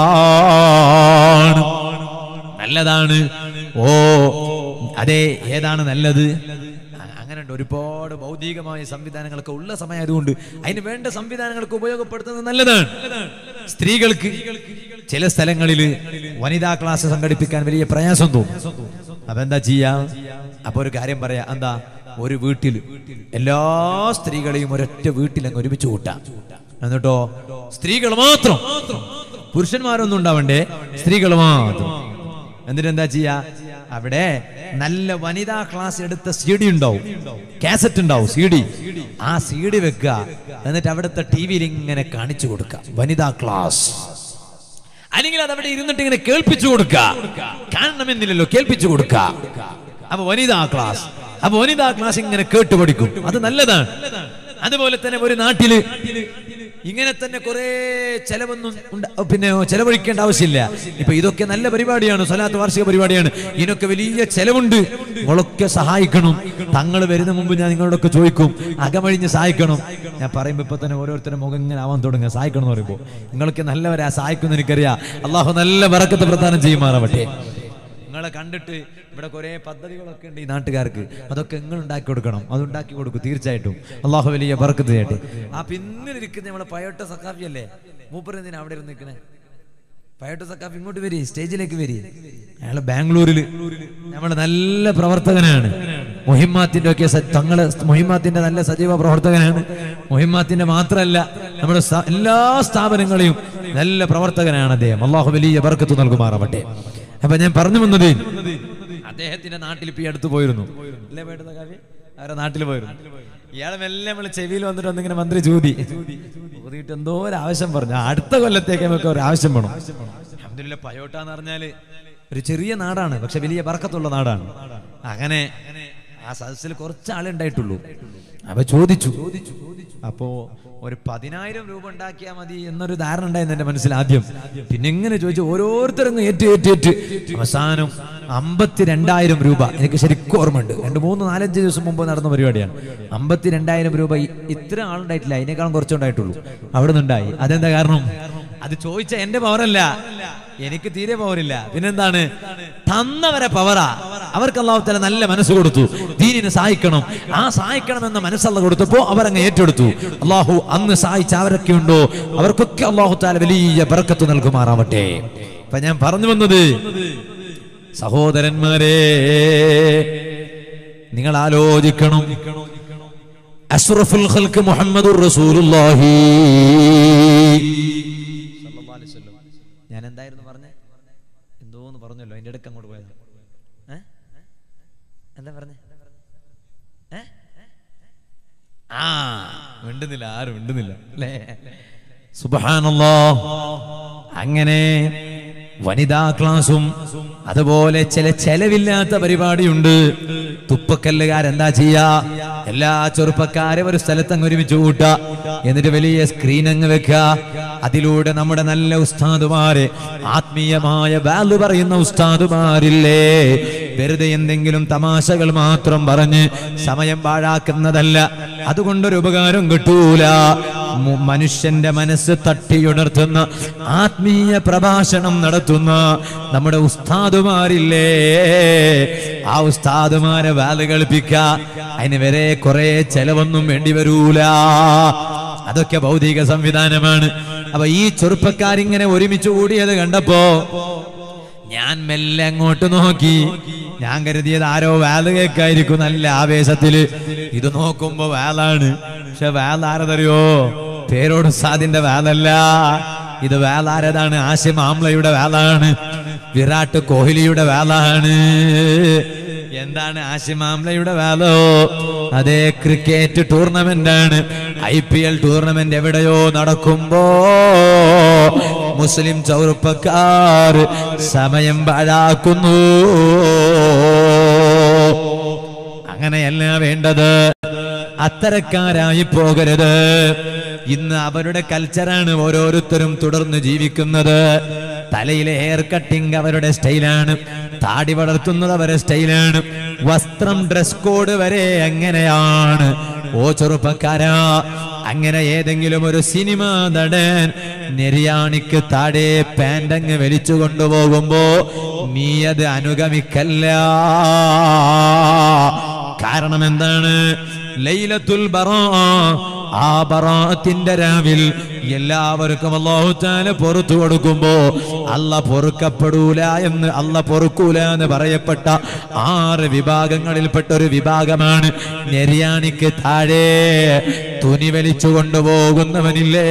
നല്ലതാണ് നല്ലതാണ് ഓ അതെ ഏതാണ് നല്ലത് അ- അങ്ങനെയുണ്ട് ഒരുപാട് ഭൗതികമായ സംവിധാനങ്ങളൊക്കെ ഉള്ള സമയമായതുകൊണ്ട് അതിന് വേണ്ട സംവിധാനങ്ങളൊക്കെ ഉപയോഗപ്പെടുത്തുന്നത് നല്ലതാണ് സ്ത്രീകൾക്ക് ചില സ്ഥലങ്ങളിൽ വനിതാ ക്ലാസ് സംഘടിപ്പിക്കാൻ വലിയ പ്രയാസം തോന്നും അപ്പൊ എന്താ ചെയ്യാ അപ്പൊ ഒരു കാര്യം പറയാ എന്താ ഒരു വീട്ടിൽ എല്ലാ സ്ത്രീകളെയും ഒരൊറ്റ വീട്ടിൽ അങ്ങ് ഒരുമിച്ച് കൂട്ടാം എന്നിട്ടോ സ്ത്രീകൾ മാത്രം പുരുഷന്മാരൊന്നും ഉണ്ടാവണ്ടേ സ്ത്രീകൾ മാത്രം എന്നിട്ട് എന്താ ചെയ്യാ അവിടെ നല്ല വനിതാ ക്ലാസ് എടുത്ത സി ഡി ഉണ്ടാവും കാസറ്റ് ഉണ്ടാവും സി ഡി ആ സി ഡി വെക്കുക എന്നിട്ട് അവിടുത്തെ ടി വിയിൽ ഇങ്ങനെ കാണിച്ചു കൊടുക്കുക വനിതാ ക്ലാസ് അല്ലെങ്കിൽ അത് അവിടെ ഇരുന്നിട്ട് ഇങ്ങനെ കേൾപ്പിച്ചു കൊടുക്കുക കാണണമെന്നില്ലല്ലോ കേൾപ്പിച്ചു കൊടുക്കുക അപ്പൊ വനിതാ ക്ലാസ് അപ്പൊ വനിതാ ക്ലാസ് ഇങ്ങനെ കേട്ടു പഠിക്കും അത് നല്ലതാണ് അതുപോലെ തന്നെ ഒരു നാട്ടില് ഇങ്ങനെ തന്നെ കുറെ ചെലവൊന്നും ഉണ്ട- പിന്നെ ചെലവഴിക്കേണ്ട ആവശ്യമില്ല ഇപ്പൊ ഇതൊക്കെ നല്ല പരിപാടിയാണ് സ്വലാത്ത് വാർഷിക പരിപാടിയാണ് ഇതിനൊക്കെ വലിയ ചെലവുണ്ട് നിങ്ങളൊക്കെ സഹായിക്കണം തങ്ങൾ വരുന്ന മുമ്പ് ഞാൻ നിങ്ങളോടൊക്കെ ചോദിക്കും അകമഴിഞ്ഞ് സഹായിക്കണം ഞാൻ പറയുമ്പോ ഇപ്പൊ തന്നെ ഓരോരുത്തരുടെ മുഖം ഇങ്ങനെ ആവാൻ തുടങ്ങുക സഹായിക്കണം എന്ന് പറയുമ്പോ നിങ്ങളൊക്കെ നല്ലവരാ സഹായിക്കുന്ന എനിക്കറിയാം അള്ളാഹു നല്ല വറക്കത്ത് പ്രദാനം ചെയ്യുമാറാവട്ടെ നിങ്ങളെ കണ്ടിട്ട് ഇവിടെ കുറെ പദ്ധതികളൊക്കെ ഉണ്ട് ഈ നാട്ടുകാർക്ക് അതൊക്കെ നിങ്ങൾ ഉണ്ടാക്കി കൊടുക്കണം അത് ഉണ്ടാക്കി കൊടുക്കും തീർച്ചയായിട്ടും അള്ളാഹു വലിയ ബർക്കത്ത് ചെയ്യട്ടെ ആ പിന്നിലിരിക്കുന്ന നമ്മളെ പയോട്ട സക്കാഫി അല്ലേ മൂപ്പർ എന്തിനാ അവിടെ ഇരുന്ന് നിൽക്കണേ പയോട്ട സക്കാഫി ഇങ്ങോട്ട് വരി സ്റ്റേജിലേക്ക് വരി അയാള് ബാംഗ്ലൂരിൽ നമ്മളെ നല്ല പ്രവർത്തകനാണ് മൊഹിമാത്തിന്റെ ഒക്കെ സ- തങ്ങള് മൊഹിമാത്തിന്റെ നല്ല സജീവ പ്രവർത്തകനാണ് മൊഹിമാത്തിന്റെ മാത്രമല്ല നമ്മുടെ സ- എല്ലാ സ്ഥാപനങ്ങളെയും നല്ല പ്രവർത്തകനാണ് അദ്ദേഹം അള്ളാഹു വലിയ ബർക്കത്ത് നൽകുമാറാവട്ടെ അപ്പൊ ഞാൻ പറഞ്ഞു വന്നത് അദ്ദേഹത്തിന്റെ നാട്ടിൽ ഇപ്പൊ ഈ അടുത്ത് പോയിരുന്നു അല്ലേ വേണ്ടത് കാവ്യ അവരെ നാട്ടിൽ പോയിരുന്നു ഇയാളെ മെല്ലെ നമ്മൾ ചെവിയിൽ വന്നിട്ട് ഒന്നിങ്ങനെ മന്ത്രി ചൂതി ഊതിയിട്ട് എന്തോ ഒരു ആവശ്യം പറഞ്ഞു അടുത്ത കൊല്ലത്തേക്ക് നമുക്ക് ഒരു ആവശ്യം വേണം അഹമ്മദില്ല പയോട്ട എന്ന് പറഞ്ഞാല് ഒരു ചെറിയ നാടാണ് പക്ഷെ വലിയ പറക്കത്തുള്ള നാടാണ് അങ്ങനെ ആ സദസ്സിൽ കുറച്ച് ആളെ ഉണ്ടായിട്ടുള്ളൂ അപ്പൊ ചോദിച്ചു അപ്പോ ഒരു പതിനായിരം രൂപ ഉണ്ടാക്കിയാൽ മതി എന്നൊരു ധാരണ ഉണ്ടായിരുന്നു എന്റെ മനസ്സിൽ ആദ്യം പിന്നെ എങ്ങനെ ചോദിച്ചു ഓരോരുത്തരും ഏറ്റു ഏറ്റു ഏറ്റു അവസാനം അമ്പത്തി രണ്ടായിരം രൂപ എനിക്ക് ശരിക്കും ഓർമ്മയുണ്ട് രണ്ട് മൂന്ന് നാലഞ്ച് ദിവസം മുമ്പ് നടന്ന പരിപാടിയാണ് അമ്പത്തി രണ്ടായിരം രൂപ ഇ- ഇത്ര ആളുണ്ടായിട്ടില്ല അതിനേക്കാളും കുറച്ചുണ്ടായിട്ടുള്ളൂ അവിടെ നിന്നുണ്ടായി അതെന്താ കാരണം അത് ചോദിച്ച എന്റെ പവറല്ല എനിക്ക് തീരെ പവറില്ല പിന്നെന്താണ് തന്നവരെ പവറാ അവർക്ക് അള്ളാഹു തല നല്ല മനസ്സ് കൊടുത്തു ദീനിനെ സഹായിക്കണം ആ സഹായിക്കണം എന്ന മനസ്സല്ല കൊടുത്തപ്പോ അവരങ്ങ് ഏറ്റെടുത്തു അള്ളാഹു അന്ന് സഹായിച്ച അവരൊക്കെ ഉണ്ടോ അവർക്കൊക്കെ അള്ളാഹു താല വലിയ ബർക്കത്ത് നൽകുമാറാവട്ടെ അപ്പൊ ഞാൻ പറഞ്ഞു വന്നത് സഹോദരന്മാരെ നിങ്ങൾ ആലോചിക്കണം അഷ്റഫുൽ ഖൽക്ക് മുഹമ്മദുർ റസൂലുള്ളാഹി സല്ലല്ലാഹു അലൈഹി വസല്ലം. ഞാൻ എന്തായിരുന്നു പറഞ്ഞേ എന്തോന്ന് പറഞ്ഞല്ലോ അതിന്റെ ഇടയ്ക്ക് അങ്ങോട്ട് പോയത് ഏ? എന്താ പറഞ്ഞേ ഏ? ആ മിണ്ടുന്നില്ല ആരും മിണ്ടുന്നില്ല അല്ലേ സുബഹാനല്ലോ അങ്ങനെ വനിതാ ക്ലാസും അതുപോലെ ചില ചെലവില്ലാത്ത പരിപാടിയുണ്ട് തുപ്പക്കല്ലുകാരെന്താ ചെയ്യാ എല്ലാ ചെറുപ്പക്കാരും ഒരു സ്ഥലത്ത് അങ്ങ് ഒരുമിച്ച് കൂട്ടുക എന്നിട്ട് വലിയ സ്ക്രീൻ അങ്ങ് വെക്കുക അതിലൂടെ നമ്മുടെ നല്ല ഉസ്താദുമാരെ ആത്മീയമായ വാല് പറയുന്ന ഉസ്താദുമാരില്ലേ വെറുതെ എന്തെങ്കിലും തമാശകൾ മാത്രം പറഞ്ഞ് സമയം പാഴാക്കുന്നതല്ല അതുകൊണ്ടൊരു ഉപകാരം കിട്ടൂല മു- മനുഷ്യന്റെ മനസ്സ് തട്ടിയുണർത്തുന്ന ആത്മീയ പ്രഭാഷണം നടത്തുന്ന നമ്മുടെ ഉസ്താദുമാരില്ലേ ആ ഉസ്താദുമാരെ വാല് കളിപ്പിക്ക അതിന് വരെ കുറെ ചെലവൊന്നും വേണ്ടി വരൂല അതൊക്കെ ഭൗതിക സംവിധാനമാണ് അപ്പൊ ഈ ചെറുപ്പക്കാരിങ്ങനെ ഒരുമിച്ച് കൂടിയത് കണ്ടപ്പോ ഞാൻ മെല്ലെ അങ്ങോട്ട് നോക്കി ഞാൻ കരുതിയത് ആരോ വേല കേൾക്കായിരിക്കും നല്ല ആവേശത്തില് ഇത് നോക്കുമ്പോ വേലാണ് പക്ഷെ വേല ആരതറിയോ പേരോട് സാദിന്റെ വേലല്ല ഇത് വേലാരതാണ് ആശിം ആംലയുടെ വേലാണ് വിരാട് കോഹ്ലിയുടെ വേലാണ് എന്താണ് ആശിം ആംലയുടെ വേലോ അതെ ക്രിക്കറ്റ് ടൂർണമെന്റ് ആണ് ഐ പി എൽ ടൂർണമെന്റ് എവിടെയോ നടക്കുമ്പോ മുസ്ലിം ചെറുപ്പക്കാർ സമയം പാഴാക്കുന്നു അങ്ങനെയല്ല വേണ്ടത് അത്തരക്കാരായി പോകരുത് ഇന്ന് അവരുടെ കൾച്ചറാണ് ഓരോരുത്തരും തുടർന്ന് ജീവിക്കുന്നത് തലയിലെ ഹെയർ കട്ടിംഗ് അവരുടെ സ്റ്റൈലാണ് താടി വളർത്തുന്നത് അവരുടെ സ്റ്റൈലാണ് വസ്ത്രം ഡ്രസ് കോഡ് വരെ എങ്ങനെയാണ് ഓ ചെറുപ്പക്കാരാ അങ്ങനെ ഏതെങ്കിലും ഒരു സിനിമ നടൻ നെരിയാണിക്ക് താഴെ പാൻഡങ്ങ് വലിച്ചു കൊണ്ടുപോകുമ്പോ നീ അത് അനുഗമിക്കല്ല കാരണം എന്താണ് ലൈലത്തുൽ ബറാ ആ ബറാത്തിന്റെ രാവിൽ എല്ലാവർക്കും അള്ളാഹു താല പുറത്തു കൊടുക്കുമ്പോ അല്ല പൊറുക്കപ്പെടൂല എന്ന് അല്ല പൊറുക്കൂല എന്ന് പറയപ്പെട്ട ആറ് വിഭാഗങ്ങളിൽപ്പെട്ട ഒരു വിഭാഗമാണ് നെരിയാണിക്ക് താഴെ തുണി വലിച്ചു കൊണ്ടുപോകുന്നവനില്ലേ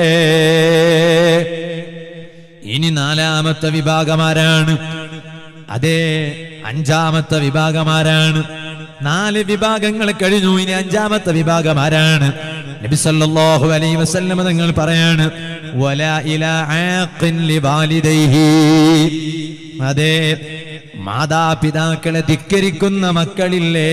ഇനി നാലാമത്തെ വിഭാഗമാരാണ് അതേ അഞ്ചാമത്തെ വിഭാഗമാരാണ് നാല് വിഭാഗങ്ങൾ കഴിഞ്ഞു ഇനി അഞ്ചാമത്തെ വിഭാഗമാരാണ് നബി സല്ലല്ലാഹു അലൈഹി വസല്ലം തങ്ങൾ പറയാണ് വലാ ഇലാ ആഖിൻ ലിവാലിദൈഹി അതെ മാതാപിതാക്കളെ ധിക്കരിക്കുന്ന മക്കളില്ലേ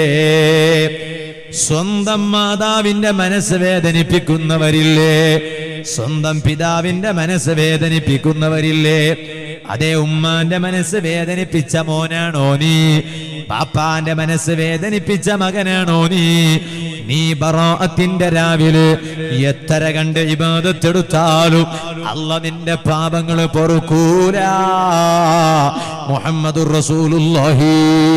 സ്വന്തം മാതാവിന്റെ മനസ്സ് വേദനിപ്പിക്കുന്നവരില്ലേ സ്വന്തം പിതാവിന്റെ മനസ്സ് വേദനിപ്പിക്കുന്നവരില്ലേ അതേ ഉമ്മാന്റെ മനസ്സ് വേദനിപ്പിച്ച മോനാണോ നീ പാപ്പാന്റെ മനസ്സ് വേദനിപ്പിച്ച മകനാണോ നീ നീ ബറാഅത്തിന്റെ രാവിലെ എത്ര കണ്ട് ഇബാദത്തെടുത്താലും അല്ല നിന്റെ പാപങ്ങൾ പൊറുക്കൂല മുഹമ്മദുർ റസൂലുള്ളാഹി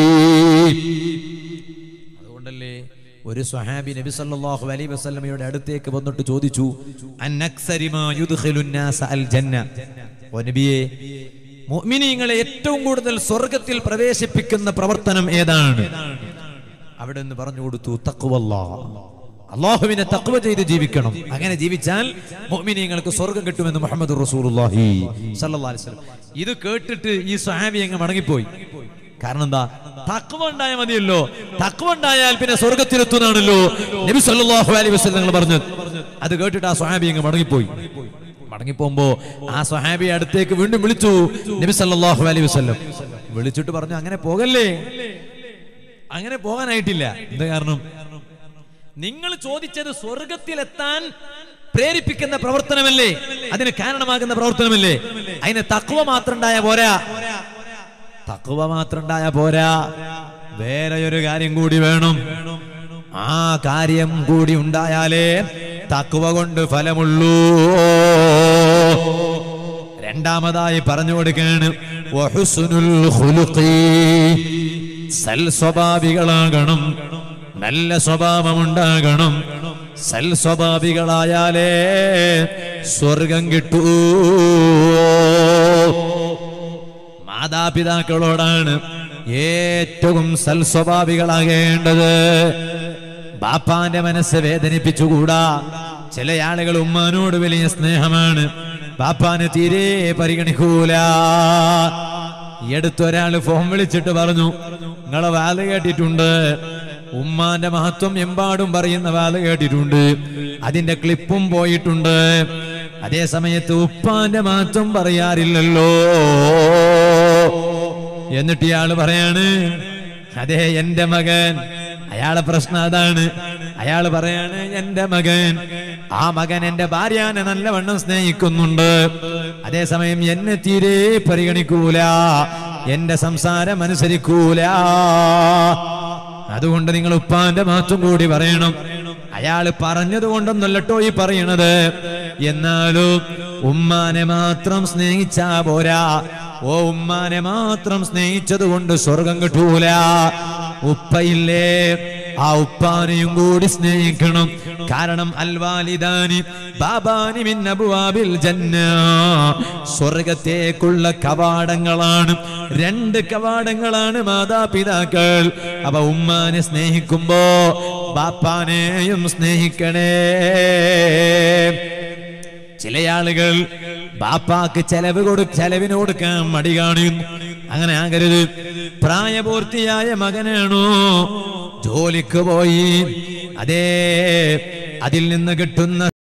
അതുകൊണ്ടല്ലേ ഒരു സ്വഹാബി നബി സല്ലല്ലാഹു അലൈഹി വസല്ലമയുടെ അടുത്തേക്ക് വന്നിട്ട് ചോദിച്ചു അന്നക്സരിമാ യുദ്ഖിലുൻ നാസ അൽ ജന്ന ഓ നബിയേ മുഅ്മിനീങ്ങളെ ഏറ്റവും കൂടുതൽ സ്വർഗത്തിൽ പ്രവേശിപ്പിക്കുന്ന പ്രവർത്തനം ഏതാണ് അവിടെ നിന്ന് പറഞ്ഞു കൊടുത്തു തഖ്വല്ലാ അള്ളാഹുവിനെ തക്വ ചെയ്ത് ജീവിക്കണം അങ്ങനെ ജീവിച്ചാൽ മുഅ്മിനീങ്ങൾക്ക് സ്വർഗം കിട്ടുമെന്ന് മുഹമ്മദ് റസൂലുള്ളാഹി സല്ലല്ലാഹു അലൈഹി വസല്ലം ഇത് കേട്ടിട്ട് ഈ സ്വഹാബി അങ്ങ് മടങ്ങിപ്പോയി കാരണം എന്താ തക്വ ഉണ്ടായാൽ മതിയല്ലോ തക്വ ഉണ്ടായാൽ പിന്നെ സ്വർഗത്തിലെത്തുന്നാണല്ലോ നബി സല്ലല്ലാഹു അലൈഹി വസല്ലം പറഞ്ഞു അത് കേട്ടിട്ട് ആ സ്വഹാബി അങ്ങ് മടങ്ങിപ്പോയി മടങ്ങിപ്പോകുമ്പോ ആ സ്വഹാബി അടുത്തേക്ക് വീണ്ടും വിളിച്ചു നബി സല്ലല്ലാഹു അലൈഹി വസല്ലം വിളിച്ചിട്ട് പറഞ്ഞു അങ്ങനെ പോകല്ലേ അങ്ങനെ പോകാനായിട്ടില്ല എന്താ കാരണം നിങ്ങൾ ചോദിച്ചത് സ്വർഗത്തിലെത്താൻ പ്രേരിപ്പിക്കുന്ന പ്രവർത്തനമല്ലേ അതിന് കാരണമാകുന്ന പ്രവർത്തനമല്ലേ അതിന് തക്വ മാത്രം ഉണ്ടായ പോരാ തക്വ മാത്രം ഉണ്ടായ പോരാ വേറെ ഒരു കാര്യം കൂടി വേണം ആ കാര്യം കൂടി ഉണ്ടായാലേ തക്വ കൊണ്ട് ഫലമുള്ളൂ രണ്ടാമതായി പറഞ്ഞു കൊടുക്കാണ് വഹുസ്നുൽ ഖുലുഖി. സൽ സ്വഭാവികളാകണം നല്ല സ്വഭാവമുണ്ടാകണം സൽ സ്വഭാവികളായാലേ സ്വർഗം കിട്ടൂ മാതാപിതാക്കളോടാണ് ഏറ്റവും സൽസ്വഭാവികളാകേണ്ടത് ബാപ്പാന്റെ മനസ്സ് വേദനിപ്പിച്ചുകൂടാ ചില ആളുകൾ ഉമ്മാനോട് വലിയ സ്നേഹമാണ് ബാപ്പാന് തീരെ പരിഗണിക്കൂല ഈ അടുത്തൊരാള് ഫോൺ വിളിച്ചിട്ട് പറഞ്ഞു നിങ്ങളെ വാല് കേട്ടിട്ടുണ്ട് ഉമ്മാന്റെ മഹത്വം എമ്പാടും പറയുന്ന വാല് കേട്ടിട്ടുണ്ട് അതിന്റെ ക്ലിപ്പും പോയിട്ടുണ്ട് അതേ സമയത്ത് ഉപ്പാന്റെ മഹത്വം പറയാറില്ലല്ലോ എന്നിട്ട് ഇയാള് പറയാണ് അതെ എന്റെ മകൻ അയാളെ പ്രശ്നം അതാണ് അയാള് പറയാണ് എന്റെ മകൻ ആ മകൻ എന്റെ ഭാര്യാനെ നല്ലവണ്ണം സ്നേഹിക്കുന്നുണ്ട് അതേസമയം എന്നെ തീരെ പരിഗണിക്കൂല എന്റെ സംസാരം അനുസരിക്കൂല അതുകൊണ്ട് നിങ്ങൾ ഉപ്പാന്റെ മഹത്വം കൂടി പറയണം അയാള് പറഞ്ഞത് കൊണ്ടൊന്നല്ലട്ടോ ഈ പറയണത് എന്നാലും ഉമ്മാനെ മാത്രം സ്നേഹിച്ചാ പോരാ ഓ ഉമ്മാനെ മാത്രം സ്നേഹിച്ചത് കൊണ്ട് സ്വർഗം കിട്ടൂല ഉപ്പയില്ലേ ആ ഉപ്പാനെയും കൂടി സ്നേഹിക്കണം കാരണം അൽവാലിദാനി ബാബാനി മിൻ അബ്വാബിൽ ജന്ന സ്വർഗത്തേക്കുള്ള കവാടങ്ങളാണ് രണ്ട് കവാടങ്ങളാണ് മാതാപിതാക്കൾ അപ്പൊ ഉമ്മാനെ സ്നേഹിക്കുമ്പോ ബാപ്പാനെയും സ്നേഹിക്കണേ ചില ആളുകൾ ബാപ്പാക്ക് ചെലവ് കൊടു ചെലവിന് കൊടുക്കാൻ മടി കാണിക്കുന്നു അങ്ങനെ ആകരുത് പ്രായപൂർത്തിയായ മകനാണോ ജോലിക്ക് പോയി അതേ അതിൽ നിന്ന് കിട്ടുന്ന